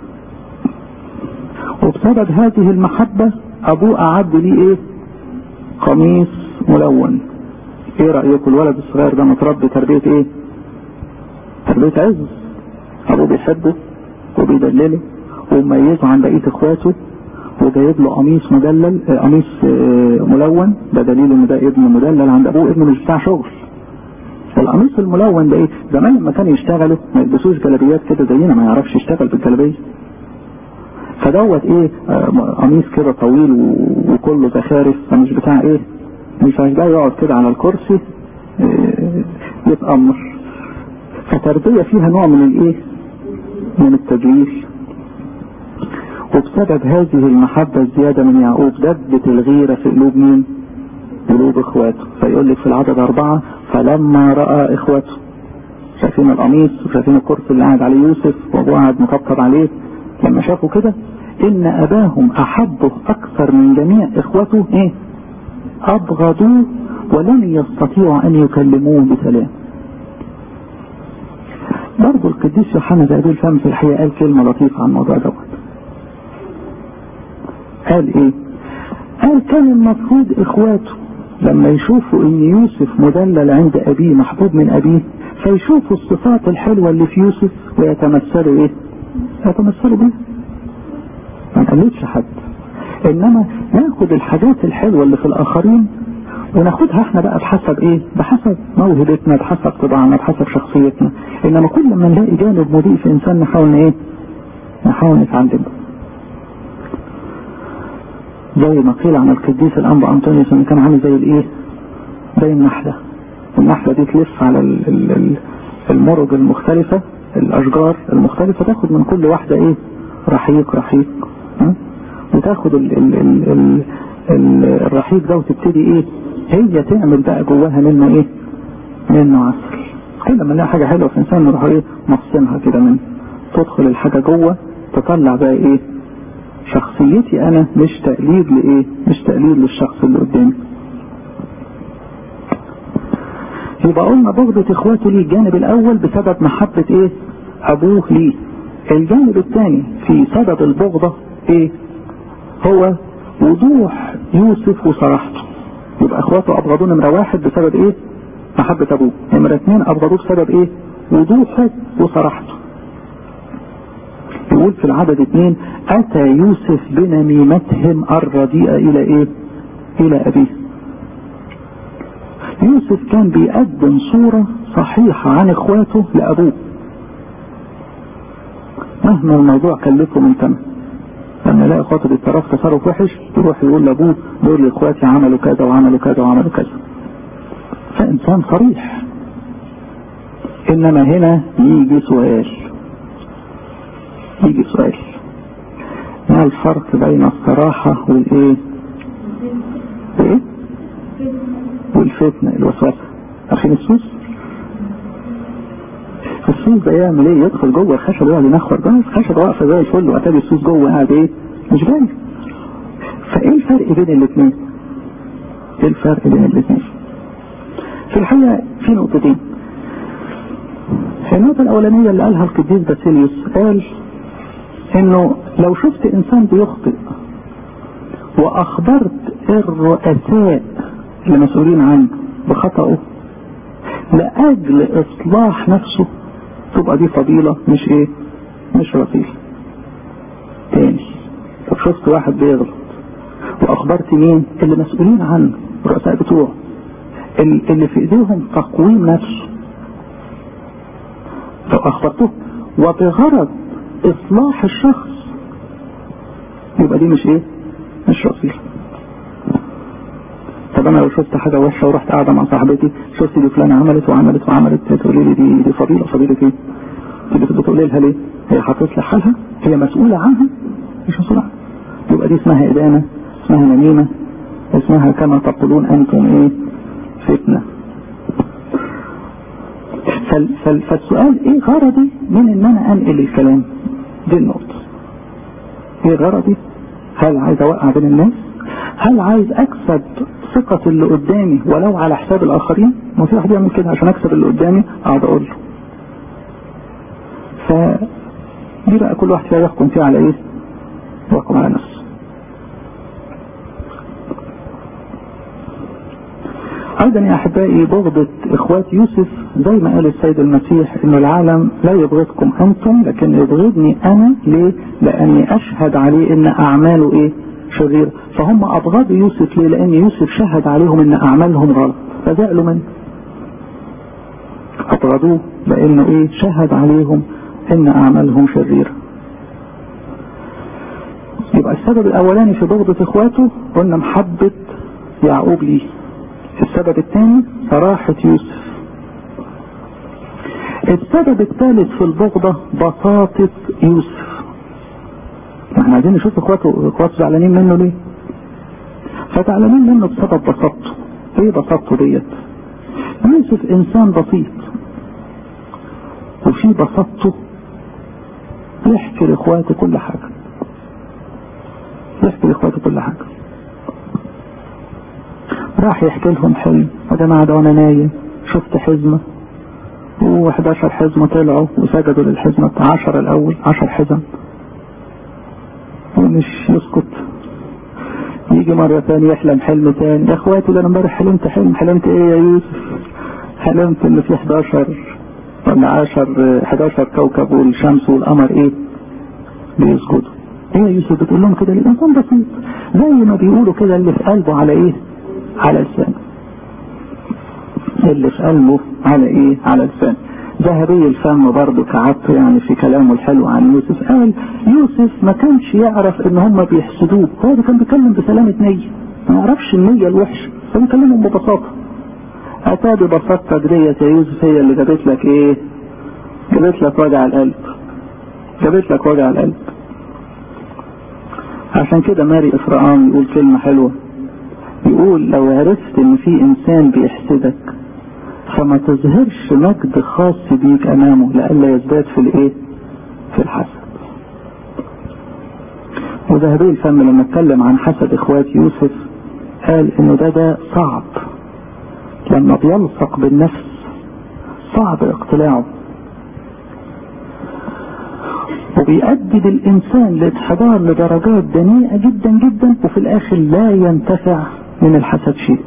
وبسبب هذه المحبة ابوه اعد لي ايه قميص ملون ايه رأيكم الولد الصغير ده متربي تربية ايه تربية عز ابوه بيحبه وبيدلله ومميزه عن بقية اخواته وجايب له قميص مدلل قميص ملون ده دليل ان ده ابن مدلل عند ابوه ابنه مش بتاع شغل القميص الملون ده ايه زمان لما كانوا يشتغلوا ما يلبسوش جلابيات كده زينا ما يعرفش يشتغل بالجلابيه فدوت ايه قميص كده طويل وكله زخارف فمش بتاع ايه مش ده يقعد كده على الكرسي إيه يتأمر فتربية فيها نوع من الايه من التجويل وبسبب هذه المحبة الزيادة من يعقوب دبت الغيرة في قلوب مين قلوب اخواته فيقول لك في العدد اربعة فلما رأى اخواته شايفين القميص وشايفين الكرسي اللي قاعد عليه يوسف وابوه قاعد مطبطب عليه لما شافوا كده ان اباهم احبه اكثر من جميع اخوته ايه ابغضوه ولم يستطيعوا ان يكلموه بسلام برضه القديس يوحنا ذهبي الفم في الحقيقه قال كلمه لطيفه عن الموضوع دوت قال ايه قال كان المفروض اخواته لما يشوفوا ان يوسف مدلل عند ابيه محبوب من ابيه فيشوفوا الصفات الحلوه اللي في يوسف ويتمثلوا ايه يتمثلوا بيه ما نقلدش حد انما ناخد الحاجات الحلوه اللي في الاخرين وناخدها احنا بقى بحسب ايه بحسب موهبتنا بحسب طباعنا بحسب شخصيتنا انما كل ما نلاقي جانب مضيء في انسان نحاول ايه نحاول نتعلمه زي ما قيل عن القديس الانبا انطونيوس انه كان عامل زي الايه زي النحله النحله دي تلف على ال ال ال المرج المختلفه الاشجار المختلفه تاخد من كل واحده ايه رحيق رحيق ها؟ وتاخد ال ال ال ال ال الرحيق ده وتبتدي ايه هي تعمل بقى جواها منه ايه منه عسل كل ما نلاقي حاجه حلوه في انسان نروح ايه مقسمها كده منه تدخل الحاجه جوه تطلع بقى ايه شخصيتي انا مش تقليد لايه مش تقليد للشخص اللي قدامي يبقى قلنا بغضة اخواته ليه الجانب الاول بسبب محبة ايه ابوه ليه الجانب الثاني في سبب البغضة ايه هو وضوح يوسف وصراحته يبقى اخواته ابغضوه نمرة واحد بسبب ايه محبة ابوه نمرة اثنين ابغضوه بسبب ايه وضوحه وصراحته يقول في العدد اثنين اتى يوسف بنميمتهم الرديئة الى ايه الى ابيه يوسف كان بيقدم صورة صحيحة عن اخواته لابوه مهما الموضوع كلفه من ثمن لما يلاقي اخواته بيتصرف تصرف وحش يروح يقول لابوه دول اخواتي عملوا كذا وعملوا كذا وعملوا كذا فانسان صريح انما هنا يجي سؤال يجي سؤال ما الفرق بين الصراحة والايه ايه والفتنة الوسوسة عارفين السوس السوس ده يعمل ايه يدخل جوه الخشب يقعد ينخر جوه الخشب واقفه زي الفل واتاري السوس جوه قاعد ايه مش باين فايه الفرق بين الاثنين ايه الفرق بين الاثنين في الحقيقه في نقطتين النقطه الاولانيه اللي قالها القديس باسيليوس قال انه لو شفت انسان بيخطئ واخبرت الرؤساء اللي مسؤولين عنه بخطأه لأجل إصلاح نفسه تبقى دي فضيلة مش إيه مش رذيلة تاني طب شفت واحد بيغلط وأخبرت مين اللي مسؤولين عنه الرؤساء بتوعه اللي في إيديهم تقويم نفسه لو أخبرته وبغرض إصلاح الشخص يبقى دي مش إيه مش رذيلة طب انا لو شفت حاجه وحشه ورحت قاعده مع صاحبتي شفت دي فلانه عملت وعملت وعملت تقولي لي دي دي فضيله فضيله ايه؟ تيجي بتقولي لها ليه؟ هي هتصلح حالها؟ هي مسؤوله عنها؟ مش مسؤوله عنها. يبقى دي اسمها ادانه اسمها نميمه اسمها كما تقولون انتم ايه؟ فتنه. فال فال فالسؤال ايه غرضي من ان انا انقل الكلام؟ دي النقطه. ايه غرضي؟ هل عايز اوقع بين الناس؟ هل عايز اكسب ثقة اللي قدامي ولو على حساب الاخرين ما في واحد يعمل كده عشان اكسب اللي قدامي اقعد اقول له ف دي بقى كل واحد فيها يحكم فيها على ايه يحكم على نفسه ايضا يا احبائي بغضة اخوات يوسف زي ما قال السيد المسيح ان العالم لا يبغضكم انتم لكن يبغضني انا ليه لاني اشهد عليه ان اعماله ايه شريرة فهم أبغضوا يوسف ليه لأن يوسف شهد عليهم أن أعمالهم غلط فزعلوا منه أبغضوه لأنه إيه شهد عليهم أن أعمالهم شريرة يبقى السبب الأولاني في بغضة إخواته قلنا محبة يعقوب ليه السبب الثاني صراحة يوسف السبب الثالث في البغضة بساطة يوسف احنا عايزين نشوف اخواته اخواته زعلانين منه ليه فزعلانين منه بسبب بساطته ايه بساطته ديت يوسف انسان بسيط وفي بساطته يحكي لاخواته كل حاجة يحكي لاخواته كل حاجة راح يحكي لهم حلم يا جماعة ده وانا نايم شفت حزمة و11 حزمة طلعوا وسجدوا للحزمة 10 الأول 10 حزم ومش يسكت يجي مرة ثانية يحلم حلم ثاني يا اخواتي ده انا امبارح حلمت حلم حلمت ايه يا يوسف حلمت ان في 11 ولا 10 11 كوكب والشمس والقمر ايه بيسجدوا ايه يا يوسف بتقول لهم كده الانسان بسيط زي ما بيقولوا كده اللي في قلبه على ايه على لسانه اللي في قلبه على ايه على لسانه ذهبي الفم برضه كعبته يعني في كلامه الحلو عن يوسف قال يوسف ما كانش يعرف ان هم بيحسدوه هو ده كان بيتكلم بسلامة نية ما يعرفش النية الوحشة كان بيكلمهم ببساطة اتى ببساطتك ديت يا يوسف هي اللي جابت لك ايه جابت لك وجع القلب جابت لك وجع القلب عشان كده ماري افرقام يقول كلمة حلوة يقول لو عرفت ان في انسان بيحسدك فما تظهرش مجد خاص بيك امامه لئلا يزداد في الايه في الحسد وذهبي الفم لما اتكلم عن حسد اخوات يوسف قال انه ده ده صعب لما بيلصق بالنفس صعب اقتلاعه وبيؤدي بالانسان لانحدار لدرجات دنيئه جدا جدا وفي الاخر لا ينتفع من الحسد شيء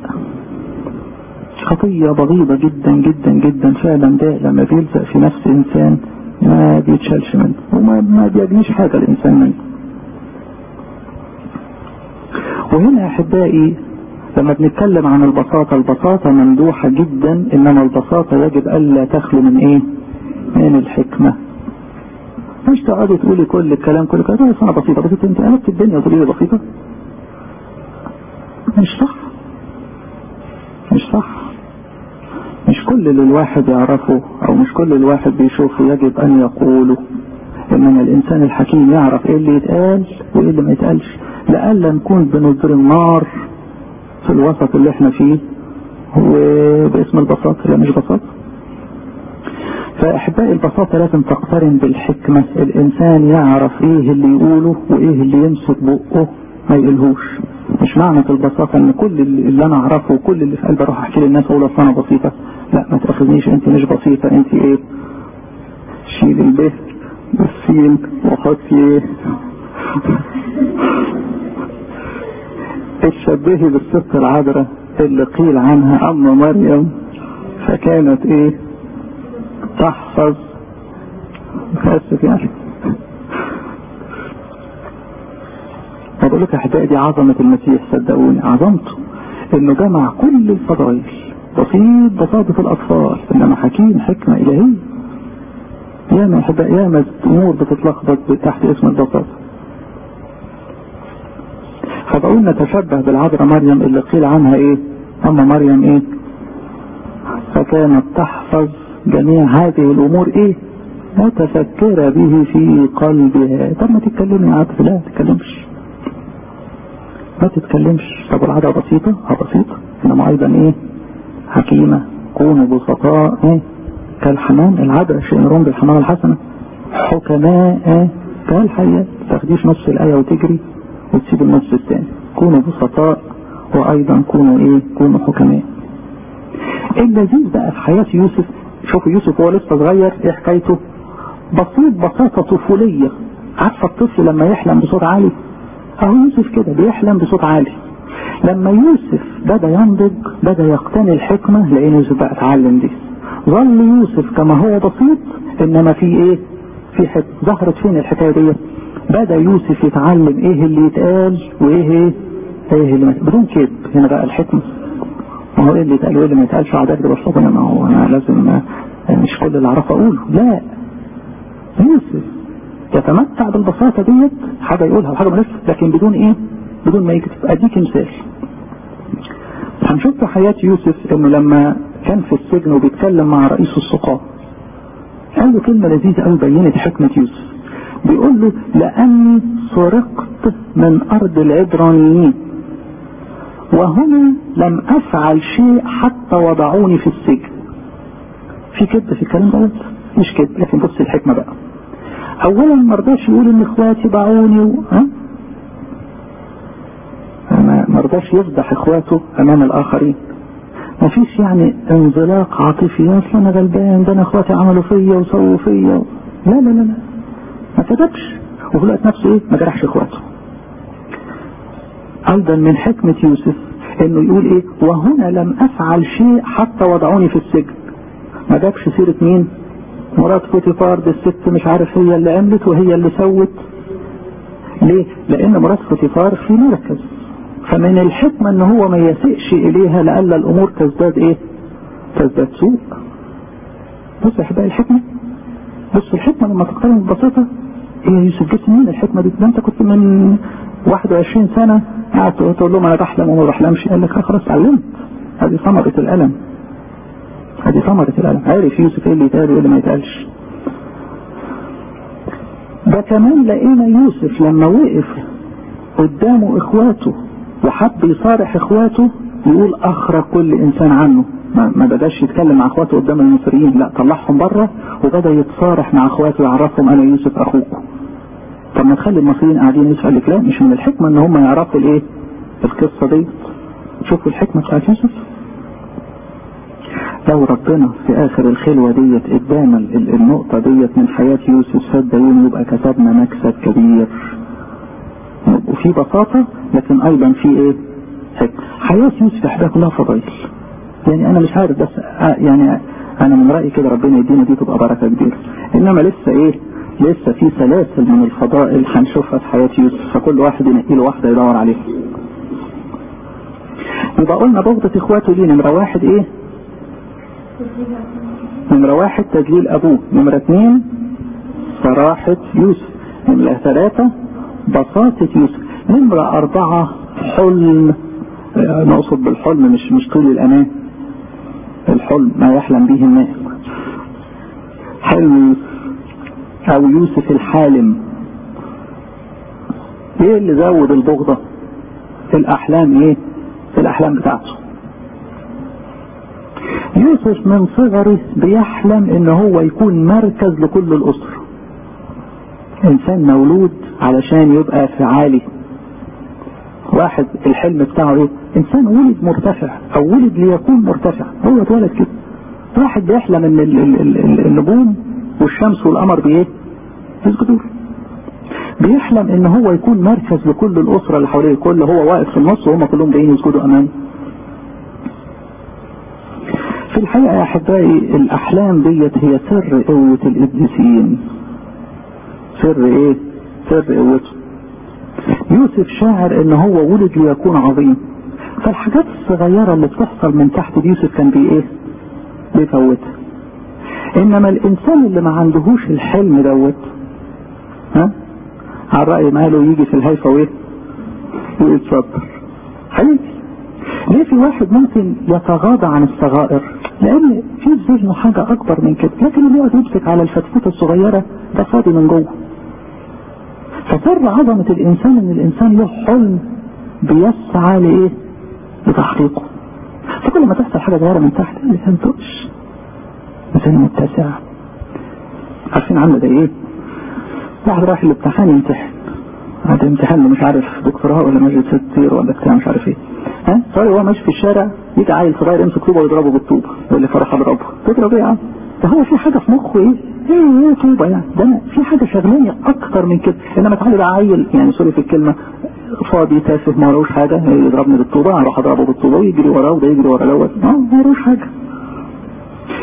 خطية بغيضة جدا جدا جدا فعلا ده لما بيلزق في نفس انسان ما بيتشالش منه وما ما بيجنيش حاجة الانسان منه وهنا احبائي لما بنتكلم عن البساطة البساطة ممدوحة جدا انما البساطة يجب الا تخلو من ايه من الحكمة مش تقعدي تقولي كل الكلام كل الكلام ده انا بسيطة بسيطة انت قلبت الدنيا وتقولي لي بسيطة مش صح مش صح مش كل اللي الواحد يعرفه او مش كل الواحد بيشوفه يجب ان يقوله انما الانسان الحكيم يعرف ايه اللي يتقال وايه اللي ما يتقالش لألا نكون بنظر النار في الوسط اللي احنا فيه وباسم البساطة لا مش بساطة فاحبائي البساطة لازم تقترن بالحكمة الانسان يعرف ايه اللي يقوله وايه اللي يمسك بقه ما يقولهوش مش معنى البساطة ان كل اللي انا اعرفه وكل اللي في قلبي اروح احكي للناس اقول اصل انا بسيطة لا ما تاخذنيش انت مش بسيطة انت ايه شيل البه والسين وحطي ايه اتشبهي بالست العذراء اللي قيل عنها ام مريم فكانت ايه تحفظ متأسف يعني بقول لك احبائي دي عظمة المسيح صدقوني عظمته انه جمع كل الفضائل بسيط بساطة الاطفال انما حكيم حكمة الهية ياما احبائي ياما امور بتتلخبط تحت اسم البساطة فبقول نتشبه بالعذراء مريم اللي قيل عنها ايه اما مريم ايه فكانت تحفظ جميع هذه الامور ايه متفكرة به في قلبها طب ما تتكلمي يا عبد لا تتكلمش ما تتكلمش طب العادة بسيطة اه بسيطة انما ايضا ايه حكيمة كونوا بسطاء ايه كالحمام العادة شيء يرون بالحمام الحسنة حكماء ايه كالحياة تاخديش نص الآية وتجري وتسيب النص الثاني كونوا بسطاء وايضا كونوا ايه كونوا حكماء اللذيذ بقى في حياة يوسف شوفوا يوسف هو لسه صغير ايه حكايته بسيط بساطة طفولية عارفة الطفل لما يحلم بصوت عالي اهو يوسف كده بيحلم بصوت عالي لما يوسف بدأ ينضج بدأ يقتني الحكمة لان يوسف بقى اتعلم دي ظل يوسف كما هو بسيط انما في ايه في حكمة ظهرت فين الحكاية دي بدا يوسف يتعلم ايه اللي يتقال وايه ايه ايه اللي ما بدون كذب هنا بقى الحكمه ما هو ايه اللي يتقال وايه اللي ما يتقالش عادات ده بس ما هو انا لازم مش كل اللي اعرف اقوله لا يوسف يتمتع بالبساطة ديت حاجة يقولها وحاجة ملوش لكن بدون ايه بدون ما يكتب اديك مثال هنشوف في حياة يوسف انه لما كان في السجن وبيتكلم مع رئيس السقاة قال له كلمة لذيذة قوي بينت حكمة يوسف بيقول له لأني سرقت من أرض العبرانيين وهنا لم أفعل شيء حتى وضعوني في السجن في كذب في الكلام دوت مش كذب لكن بص الحكمة بقى اولا ما رضاش يقول ان اخواتي باعوني و... ها ما رضاش يفضح اخواته امام الاخرين ما فيش يعني انزلاق عاطفي يا اصل انا غلبان ده انا اخواتي عملوا فيا وسووا فيا لا لا لا لا ما كتبش وفي الوقت نفسه ايه ما جرحش اخواته ايضا من حكمة يوسف انه يقول ايه وهنا لم افعل شيء حتى وضعوني في السجن ما جابش سيرة مين مرات فوتيفار دي الست مش عارف هي اللي عملت وهي اللي سوت ليه لان مرات فوتيفار في مركز فمن الحكمة ان هو ما يسئش اليها لألا الامور تزداد ايه تزداد سوء بص يا احبائي الحكمة بص الحكمة لما تقارن ببساطة ايه يوسف جبت منين الحكمة دي ده انت كنت من 21 سنة قاعد تقول لهم انا بحلم وما بحلمش قال لك خلاص اتعلمت هذه ثمرة الألم هذه ثمرة الألم عارف يوسف ايه اللي يتقال وايه اللي ما يتقالش ده كمان لقينا يوسف لما وقف قدامه اخواته وحب يصارح اخواته يقول اخرج كل انسان عنه ما, ما بداش يتكلم مع اخواته قدام المصريين لا طلعهم بره وبدا يتصارح مع اخواته يعرفهم انا يوسف اخوكم طب ما تخلي المصريين قاعدين يوسف قال لك لا مش من الحكمه ان هم يعرفوا الايه القصه دي شوفوا الحكمه بتاعت يوسف لو ربنا في اخر الخلوة ديت قدام النقطة ديت من حياة يوسف صدقوني يبقى كتبنا مكسب كبير وفي بساطة لكن ايضا في ايه حياة يوسف احبها كلها فضائل يعني انا مش عارف بس يعني انا من رأيي كده ربنا يدينا دي تبقى بركة كبيرة انما لسه ايه لسه في سلاسل من الفضائل هنشوفها في حياة يوسف فكل واحد ينقي له واحدة يدور عليها يبقى قلنا بغضة اخواته دي نمرة واحد ايه نمرة واحد تدليل ابوه نمرة اثنين صراحة يوسف نمرة ثلاثة بساطة يوسف نمرة اربعة حلم نقصد بالحلم مش مش طول الامان الحلم ما يحلم به الناس حلم يوسف او يوسف الحالم ايه اللي زود البغضة الاحلام ايه الاحلام بتاعته يوسف من صغره بيحلم ان هو يكون مركز لكل الاسرة انسان مولود علشان يبقى فعالي واحد الحلم بتاعه ايه انسان ولد مرتفع او ولد ليكون مرتفع هو اتولد كده واحد بيحلم ان النجوم والشمس والقمر بايه يسجدوا بيحلم ان هو يكون مركز لكل الاسره اللي حواليه كل هو واقف في النص وهم كلهم جايين يسجدوا امامه في الحقيقة يا أحبائي الأحلام ديت هي سر قوة القديسين سر إيه؟ سر قوته يوسف شاعر إن هو ولد ليكون عظيم فالحاجات الصغيرة اللي بتحصل من تحت يوسف كان بي إيه؟ بيفوتها إنما الإنسان اللي ما عندهوش الحلم دوت ها؟ على رأي ماله يجي في الهيفا وإيه؟ ويتصدر حقيقي ليه في واحد ممكن يتغاضى عن الصغائر لان في ذهنه حاجة اكبر من كده لكن اللي يقعد يمسك على الفتفوتة الصغيرة ده فاضي من جوه فسر عظمة الانسان ان الانسان له حلم بيسعى لايه لتحقيقه فكل ما تحصل حاجة صغيرة من تحت اللسان تقش لسان متسع عارفين عامله زي ايه واحد رايح الامتحان يمتحن هذا امتحان مش عارف دكتوراه ولا ماجستير ستير ولا بتاع مش عارف ايه ها طيب هو ماشي في الشارع يجي عيل صغير يمسك طوبه ويضربه بالطوبه يقول لي فرح اضربه تضرب ايه يا عم ده هو في حاجه في مخه ايه ايه ايه طوبه يعني ده أنا في حاجه شغلاني اكتر من كده انما تعالى بقى عيل يعني سوري في الكلمه فاضي تافه ما وراهوش حاجه يضربني بالطوبه اروح اضربه بالطوبه ويجري وراه وده يجري ورا دوت ما وراهوش حاجه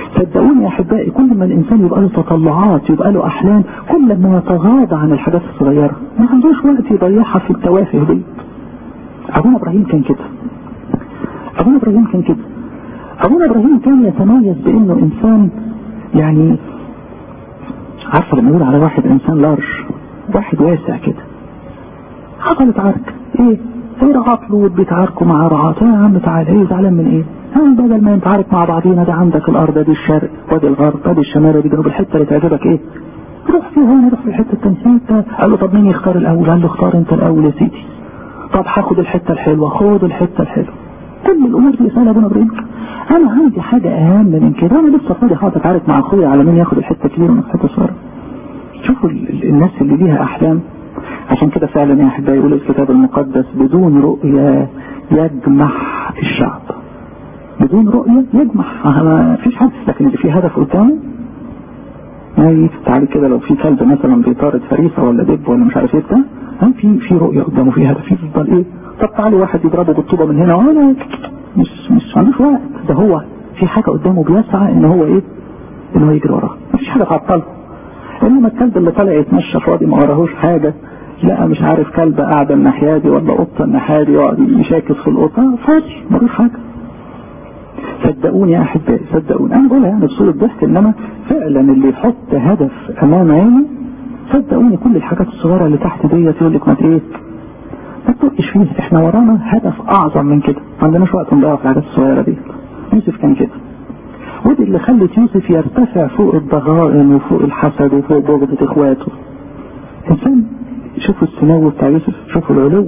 صدقوني يا احبائي كل ما الانسان يبقى له تطلعات يبقى له احلام كل ما يتغاضى عن الحاجات الصغيره ما عندوش وقت يضيعها في التوافه دي ابونا ابراهيم كان كده ابونا ابراهيم كان كده ابونا ابراهيم كان يتميز بانه انسان يعني عارفه لما يقول على واحد انسان لارج واحد واسع كده حصلت عرك ايه ايه رعاة لوط بيتعاركوا مع رعاة يا عم تعالى ايه زعلان من ايه ها بدل ما نتعارك مع بعضينا ده عندك الارض دي الشرق وادي الغرب وادي الشمال وادي الجنوب الحته اللي تعجبك ايه روح فيها هنا روح في الحته التانية قال له طب مين يختار الاول قال له اختار انت الاول يا سيدي طب هاخد الحته الحلوه خد الحته الحلوه كل الامور دي سهله ابونا ابراهيم انا عندي حاجه اهم من كده انا لسه فاضي هقعد اتعارك مع اخويا على مين ياخد الحته الكبيره من الحته الصغيره شوفوا الناس اللي ليها احلام عشان كده فعلا يا احبائي يقول الكتاب المقدس بدون رؤية يجمح الشعب بدون رؤية يجمح ما فيش حد لكن اللي فيه هدف قدامه ما تعالي كده لو في كلب مثلا بيطارد فريسة ولا دب ولا مش عارف ايه بتاع في في رؤية قدامه في هدف يفضل ايه طب تعالي واحد يضربه بالطوبة من هنا وانا مش مش عندوش وقت ده هو في حاجة قدامه بيسعى ان هو ايه ان هو يجري وراها مفيش حاجة تعطله انما الكلب اللي طالع يتمشى فاضي ما وراهوش حاجة لا مش عارف كلب قاعدة الناحية دي ولا قطة الناحية دي يقعد يشاكس في القطة فاضي ملوش حاجة صدقوني يا احبائي صدقوني انا بقولها يعني بصورة ضحك انما فعلا اللي يحط هدف امام عينه صدقوني كل الحاجات الصغيرة اللي تحت ديت يقول لك ما ايه ما تطقش فيه احنا ورانا هدف اعظم من كده ما عندناش وقت نضيع في الحاجات الصغيرة دي يوسف كان كده ودي اللي خلت يوسف يرتفع فوق الضغائن وفوق الحسد وفوق بغضة اخواته انسان شوفوا السمو بتاع يوسف شوفوا العلو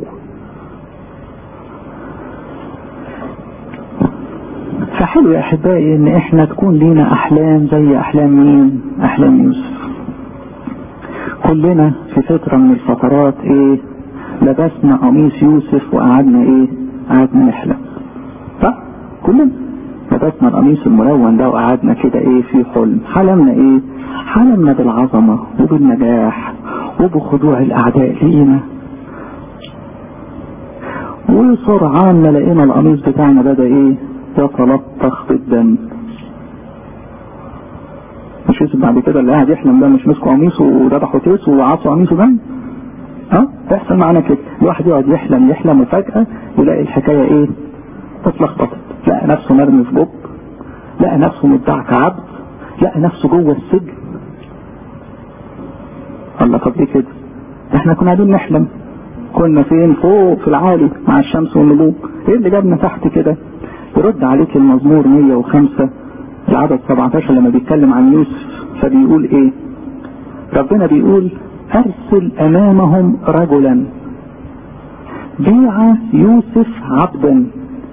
فحلو يا احبائي ان احنا تكون لينا احلام زي احلام مين احلام يوسف كلنا في فترة من الفترات ايه لبسنا قميص يوسف وقعدنا ايه قعدنا نحلم صح كلنا لبسنا القميص الملون ده وقعدنا كده ايه في حلم حلمنا ايه حلمنا بالعظمة وبالنجاح وبخضوع الاعداء لينا وسرعان ما لقينا القميص بتاعنا بدا ايه يتلطخ بالدم مش يوسف بعد كده اللي قاعد يحلم ده مش مسكوا قميصه وذبحوا تيس وعصوا قميصه دم ها تحصل معانا كده الواحد يقعد يحلم يحلم وفجأة يلاقي الحكاية ايه اتلخبطت لقى نفسه مرمي في بوب لقى نفسه مدعك عبد لقى نفسه جوه السجن الله طب ليه كده احنا كنا قاعدين نحلم كنا فين فوق في العالي مع الشمس والنجوم ايه اللي جابنا تحت كده يرد عليك المزمور 105 العدد 17 لما بيتكلم عن يوسف فبيقول ايه ربنا بيقول ارسل امامهم رجلا بيع يوسف عبدا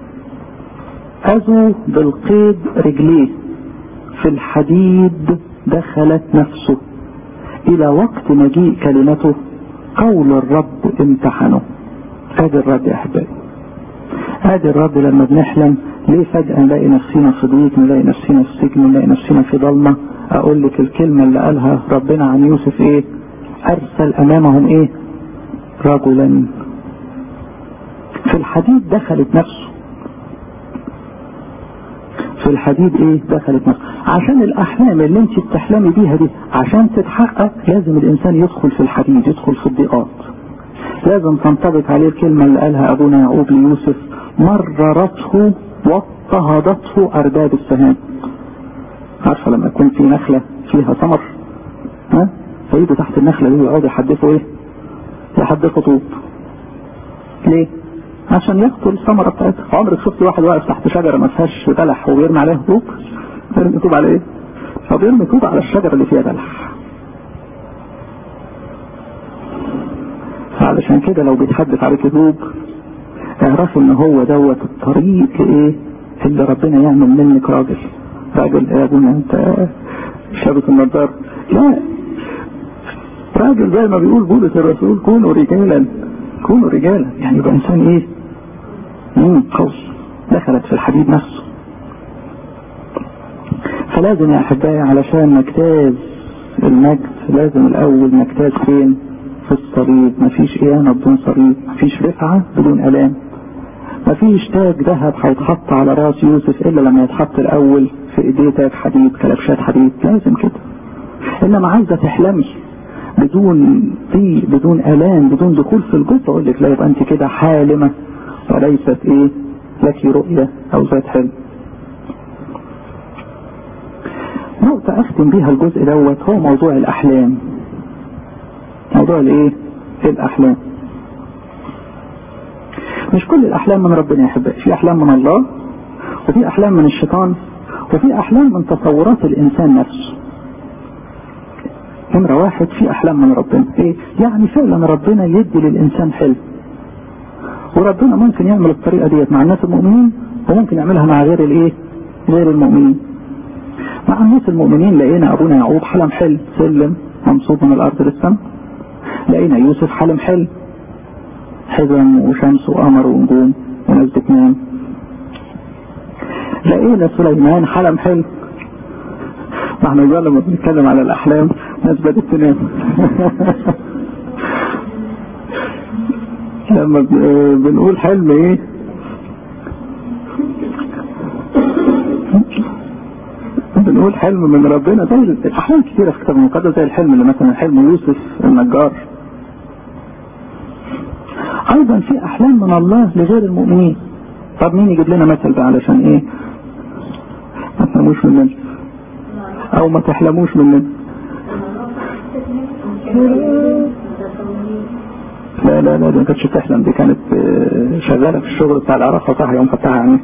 اذوا بالقيد رجليه في الحديد دخلت نفسه الى وقت مجيء كلمته قول الرب امتحنه ادي الرب يا احبائي ادي الرب لما بنحلم ليه فجأة نلاقي نفسنا في ضيق نلاقي نفسنا في سجن نلاقي نفسنا في ضلمة اقول لك الكلمة اللي قالها ربنا عن يوسف ايه ارسل امامهم ايه رجلا في الحديد دخلت نفسه في الحديد ايه دخلت نفسه عشان الاحلام اللي انت بتحلمي بيها دي عشان تتحقق لازم الانسان يدخل في الحديد يدخل في الضيقات لازم تنطبق عليه الكلمة اللي قالها ابونا يعقوب ليوسف مررته واضطهدته ارباب السهام عارفة لما يكون في نخلة فيها ثمر ها فيجوا تحت النخلة دي ويقعدوا يحدفوا ايه يحدفوا طوب ليه عشان ياخدوا الثمرة بتاعتها عمرك شفت واحد واقف تحت شجرة ما فيهاش بلح وبيرمي عليها طوب بيرمي طوب على ايه هو بيرمي طوب على الشجرة اللي فيها بلح علشان كده لو بيتحدث عليك طوب اعرفوا ان هو دوت الطريق ايه اللي ربنا يعمل منك راجل راجل يا ابونا انت شابك النضار لا راجل زي ما بيقول بولس الرسول كونوا رجالا كونوا رجالا يعني يبقى انسان ايه مم قوي دخلت في الحديد نفسه فلازم يا احبائي علشان نجتاز المجد لازم الاول نجتاز فين في الصليب مفيش اهانة بدون صليب مفيش رفعة بدون الام مفيش تاج ذهب هيتحط على راس يوسف الا لما يتحط الاول في ايديه تاج حديد كلبشات حديد لازم كده انما عايزه تحلمي بدون ضيق بدون الام بدون دخول في الجزء اقول لك لا يبقى انت كده حالمه وليست ايه لك رؤيه او ذات حلم نقطة أختم بيها الجزء دوت هو موضوع الأحلام موضوع الإيه؟ الأحلام مش كل الأحلام من ربنا يا أحبائي في أحلام من الله وفي أحلام من الشيطان وفي أحلام من تصورات الإنسان نفسه نمرة واحد في أحلام من ربنا إيه؟ يعني فعلا ربنا يدي للإنسان حلم وربنا ممكن يعمل الطريقة ديت مع الناس المؤمنين وممكن يعملها مع غير الإيه؟ غير المؤمنين مع الناس المؤمنين لقينا أبونا يعقوب حلم حلم سلم منصوب من الأرض للسماء لقينا يوسف حلم حلم حزم وشمس وقمر ونجوم وناس بتنام لقينا سليمان حلم حلم ما احنا بقى لما بنتكلم على الأحلام ناس بدأت تنام لما بنقول حلم ايه بنقول حلم من ربنا زي الاحلام كثيره في الكتاب المقدس زي الحلم اللي مثلا حلم يوسف النجار ايضا في احلام من الله لغير المؤمنين طب مين يجيب لنا مثل ده علشان ايه ما تناموش مننا او ما تحلموش مننا لا لا لا دي ما كانتش بتحلم دي كانت شغاله في الشغل بتاع العراق وصح يوم فتحها يعني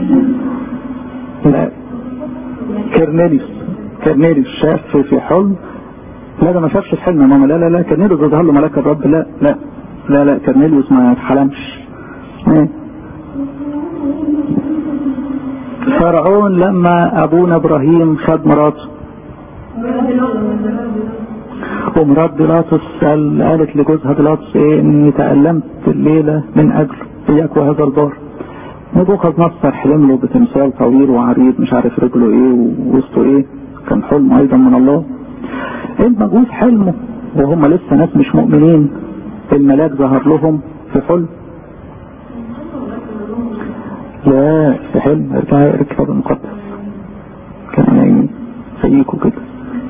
لا كرنيليوس كرنيليوس شاف في حلم لا ده ما شافش في حلم يا ماما لا لا لا كرنيليوس ظهر له ملاك الرب لا لا لا لا كرنيليوس ما حلمش ايه فرعون لما ابونا ابراهيم خد مراته ومرات بيلاطس قال قالت لجوزها بيلاطس ايه اني تألمت الليلة من اجله اياك وهذا البار نبوخذ نصر حلم له بتمثال طويل وعريض مش عارف رجله ايه ووسطه ايه كان حلم ايضا من الله المجوس حلمه وهم لسه ناس مش مؤمنين الملاك ظهر لهم في حلم لا في حلم ارجع اقرا الكتاب المقدس كانوا نايمين زيكوا كده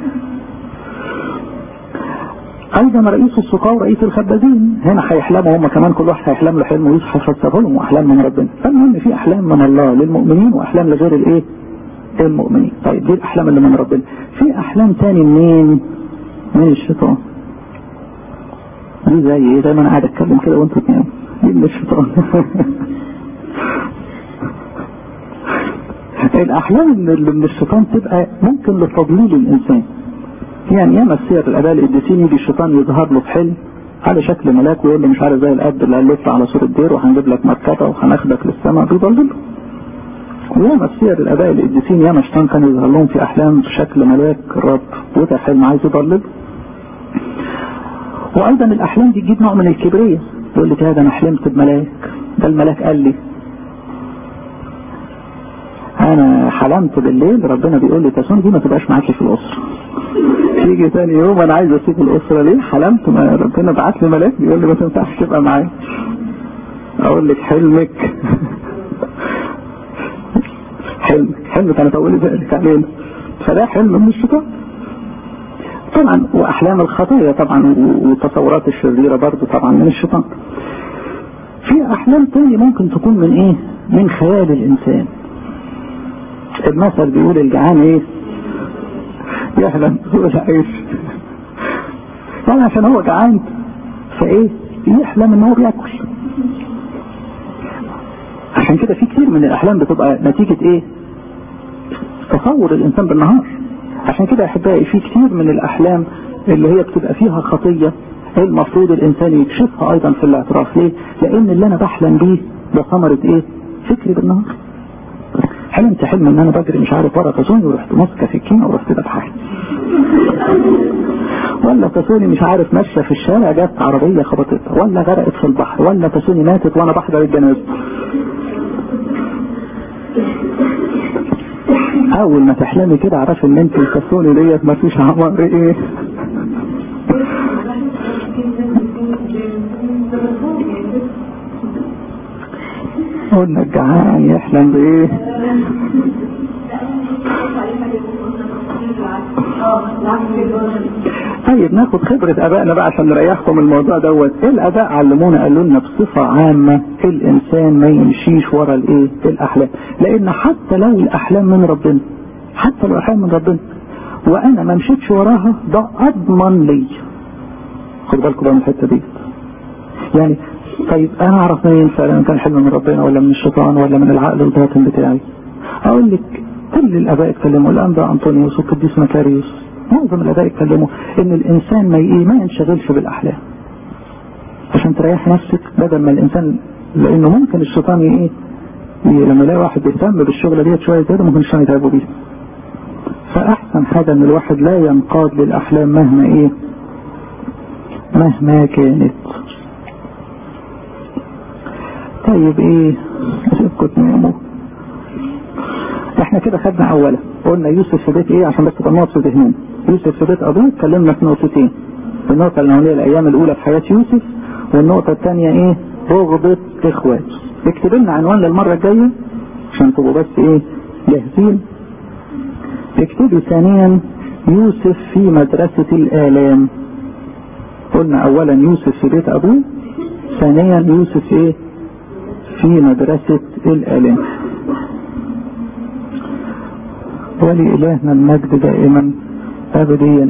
ايضا رئيس السقاة ورئيس الخبازين هنا هيحلموا هم كمان كل واحد هيحلم له حلم ويصحى يفسره لهم واحلام من ربنا فالمهم في احلام من الله للمؤمنين واحلام لغير الايه المؤمنين طيب دي الاحلام اللي من ربنا في احلام تاني منين من الشيطان دي زي ايه زي ما انا قاعد اتكلم كده وانتوا تناموا دي من الشيطان الاحلام اللي من الشيطان تبقى ممكن لتضليل الانسان يعني ياما السير الاباء القديسين يجي الشيطان يظهر له في حلم على شكل ملاك ويقول له مش عارف زي الاب اللي قال له اطلع على صوره دير وهنجيب لك مركبه وهناخدك للسماء بيضلله وياما السير الاباء القديسين ياما الشيطان كان يظهر لهم في احلام في شكل ملاك الرب وده حلم عايز يضلله وايضا الاحلام دي تجيب نوع من الكبرية يقول لك هذا انا حلمت بملاك ده الملاك قال لي انا حلمت بالليل ربنا بيقول لي تسوني دي ما تبقاش معاكي في الاسره يجي ثاني يوم انا عايز اسيب الاسره ليه حلمت ما ربنا بعت لي ملاك بيقول لي ما تنفعش تبقى معايا اقول لك حلمك حلمك حلمك انا تقولي ذلك علينا فده حلم من الشيطان طبعا واحلام الخطايا طبعا والتصورات الشريره برضه طبعا من الشيطان في احلام تاني ممكن تكون من ايه من خيال الانسان المثل بيقول الجعان ايه يحلم هو العيش يعني عشان هو جعان فايه يحلم ان هو بياكل عشان كده في كتير من الاحلام بتبقى نتيجة ايه تصور الانسان بالنهار عشان كده احبائي في كتير من الاحلام اللي هي بتبقى فيها خطية المفروض الانسان يكشفها ايضا في الاعتراف ليه لان اللي انا بحلم بيه ده ثمرة ايه فكري بالنهار حلمت حلم ان انا بجري مش عارف ورا تسوني ورحت ماسكه سكينه ورحت بضحك ولا تسوني مش عارف ماشيه في الشارع جت عربيه خبطتها ولا غرقت في البحر ولا تسوني ماتت وانا بحضر الجنازه اول ما تحلمي كده اعرفي ان انت تسوني ديت ما فيش عمر ايه قلنا الجعان يحلم بايه طيب ناخد خبرة ابائنا بقى عشان نريحكم الموضوع دوت ايه الاباء علمونا قالوا لنا بصفة عامة الانسان ما يمشيش ورا الايه الاحلام لان حتى لو الاحلام من ربنا حتى لو الاحلام من ربنا وانا ما مشيتش وراها ده اضمن لي خد بالكم بقى من الحته دي يعني طيب انا اعرف منين فعلا كان حلم من ربنا ولا من الشيطان ولا من العقل الباطن بتاعي اقول لك كل الاباء اتكلموا الانبا انطونيوس والقديس مكاريوس معظم الاباء اتكلموا ان الانسان ما ايه ما ينشغلش بالاحلام عشان تريح نفسك بدل ما الانسان لانه ممكن الشيطان ايه لما يلاقي واحد بيهتم بالشغله ديت شويه كده ممكن الشيطان يتعبوا بيها فاحسن حاجه ان الواحد لا ينقاد للاحلام مهما ايه مهما كانت طيب ايه اسيبكم تناموا احنا كده خدنا اولا قلنا يوسف في بيت ايه عشان بس تبقى النقط في ذهننا يوسف في بيت ابوه اتكلمنا في نقطتين النقطة الأولانية الأيام الأولى في حياة يوسف والنقطة الثانية إيه؟ رغبة إخواته. اكتب لنا عنوان للمرة الجاية عشان تبقوا بس إيه؟ جاهزين. اكتبي ثانيا يوسف في مدرسة الآلام. قلنا أولا يوسف في بيت أبوه ثانيا يوسف إيه؟ في مدرسة الآلام. ولإلهنا المجد دائما أبديا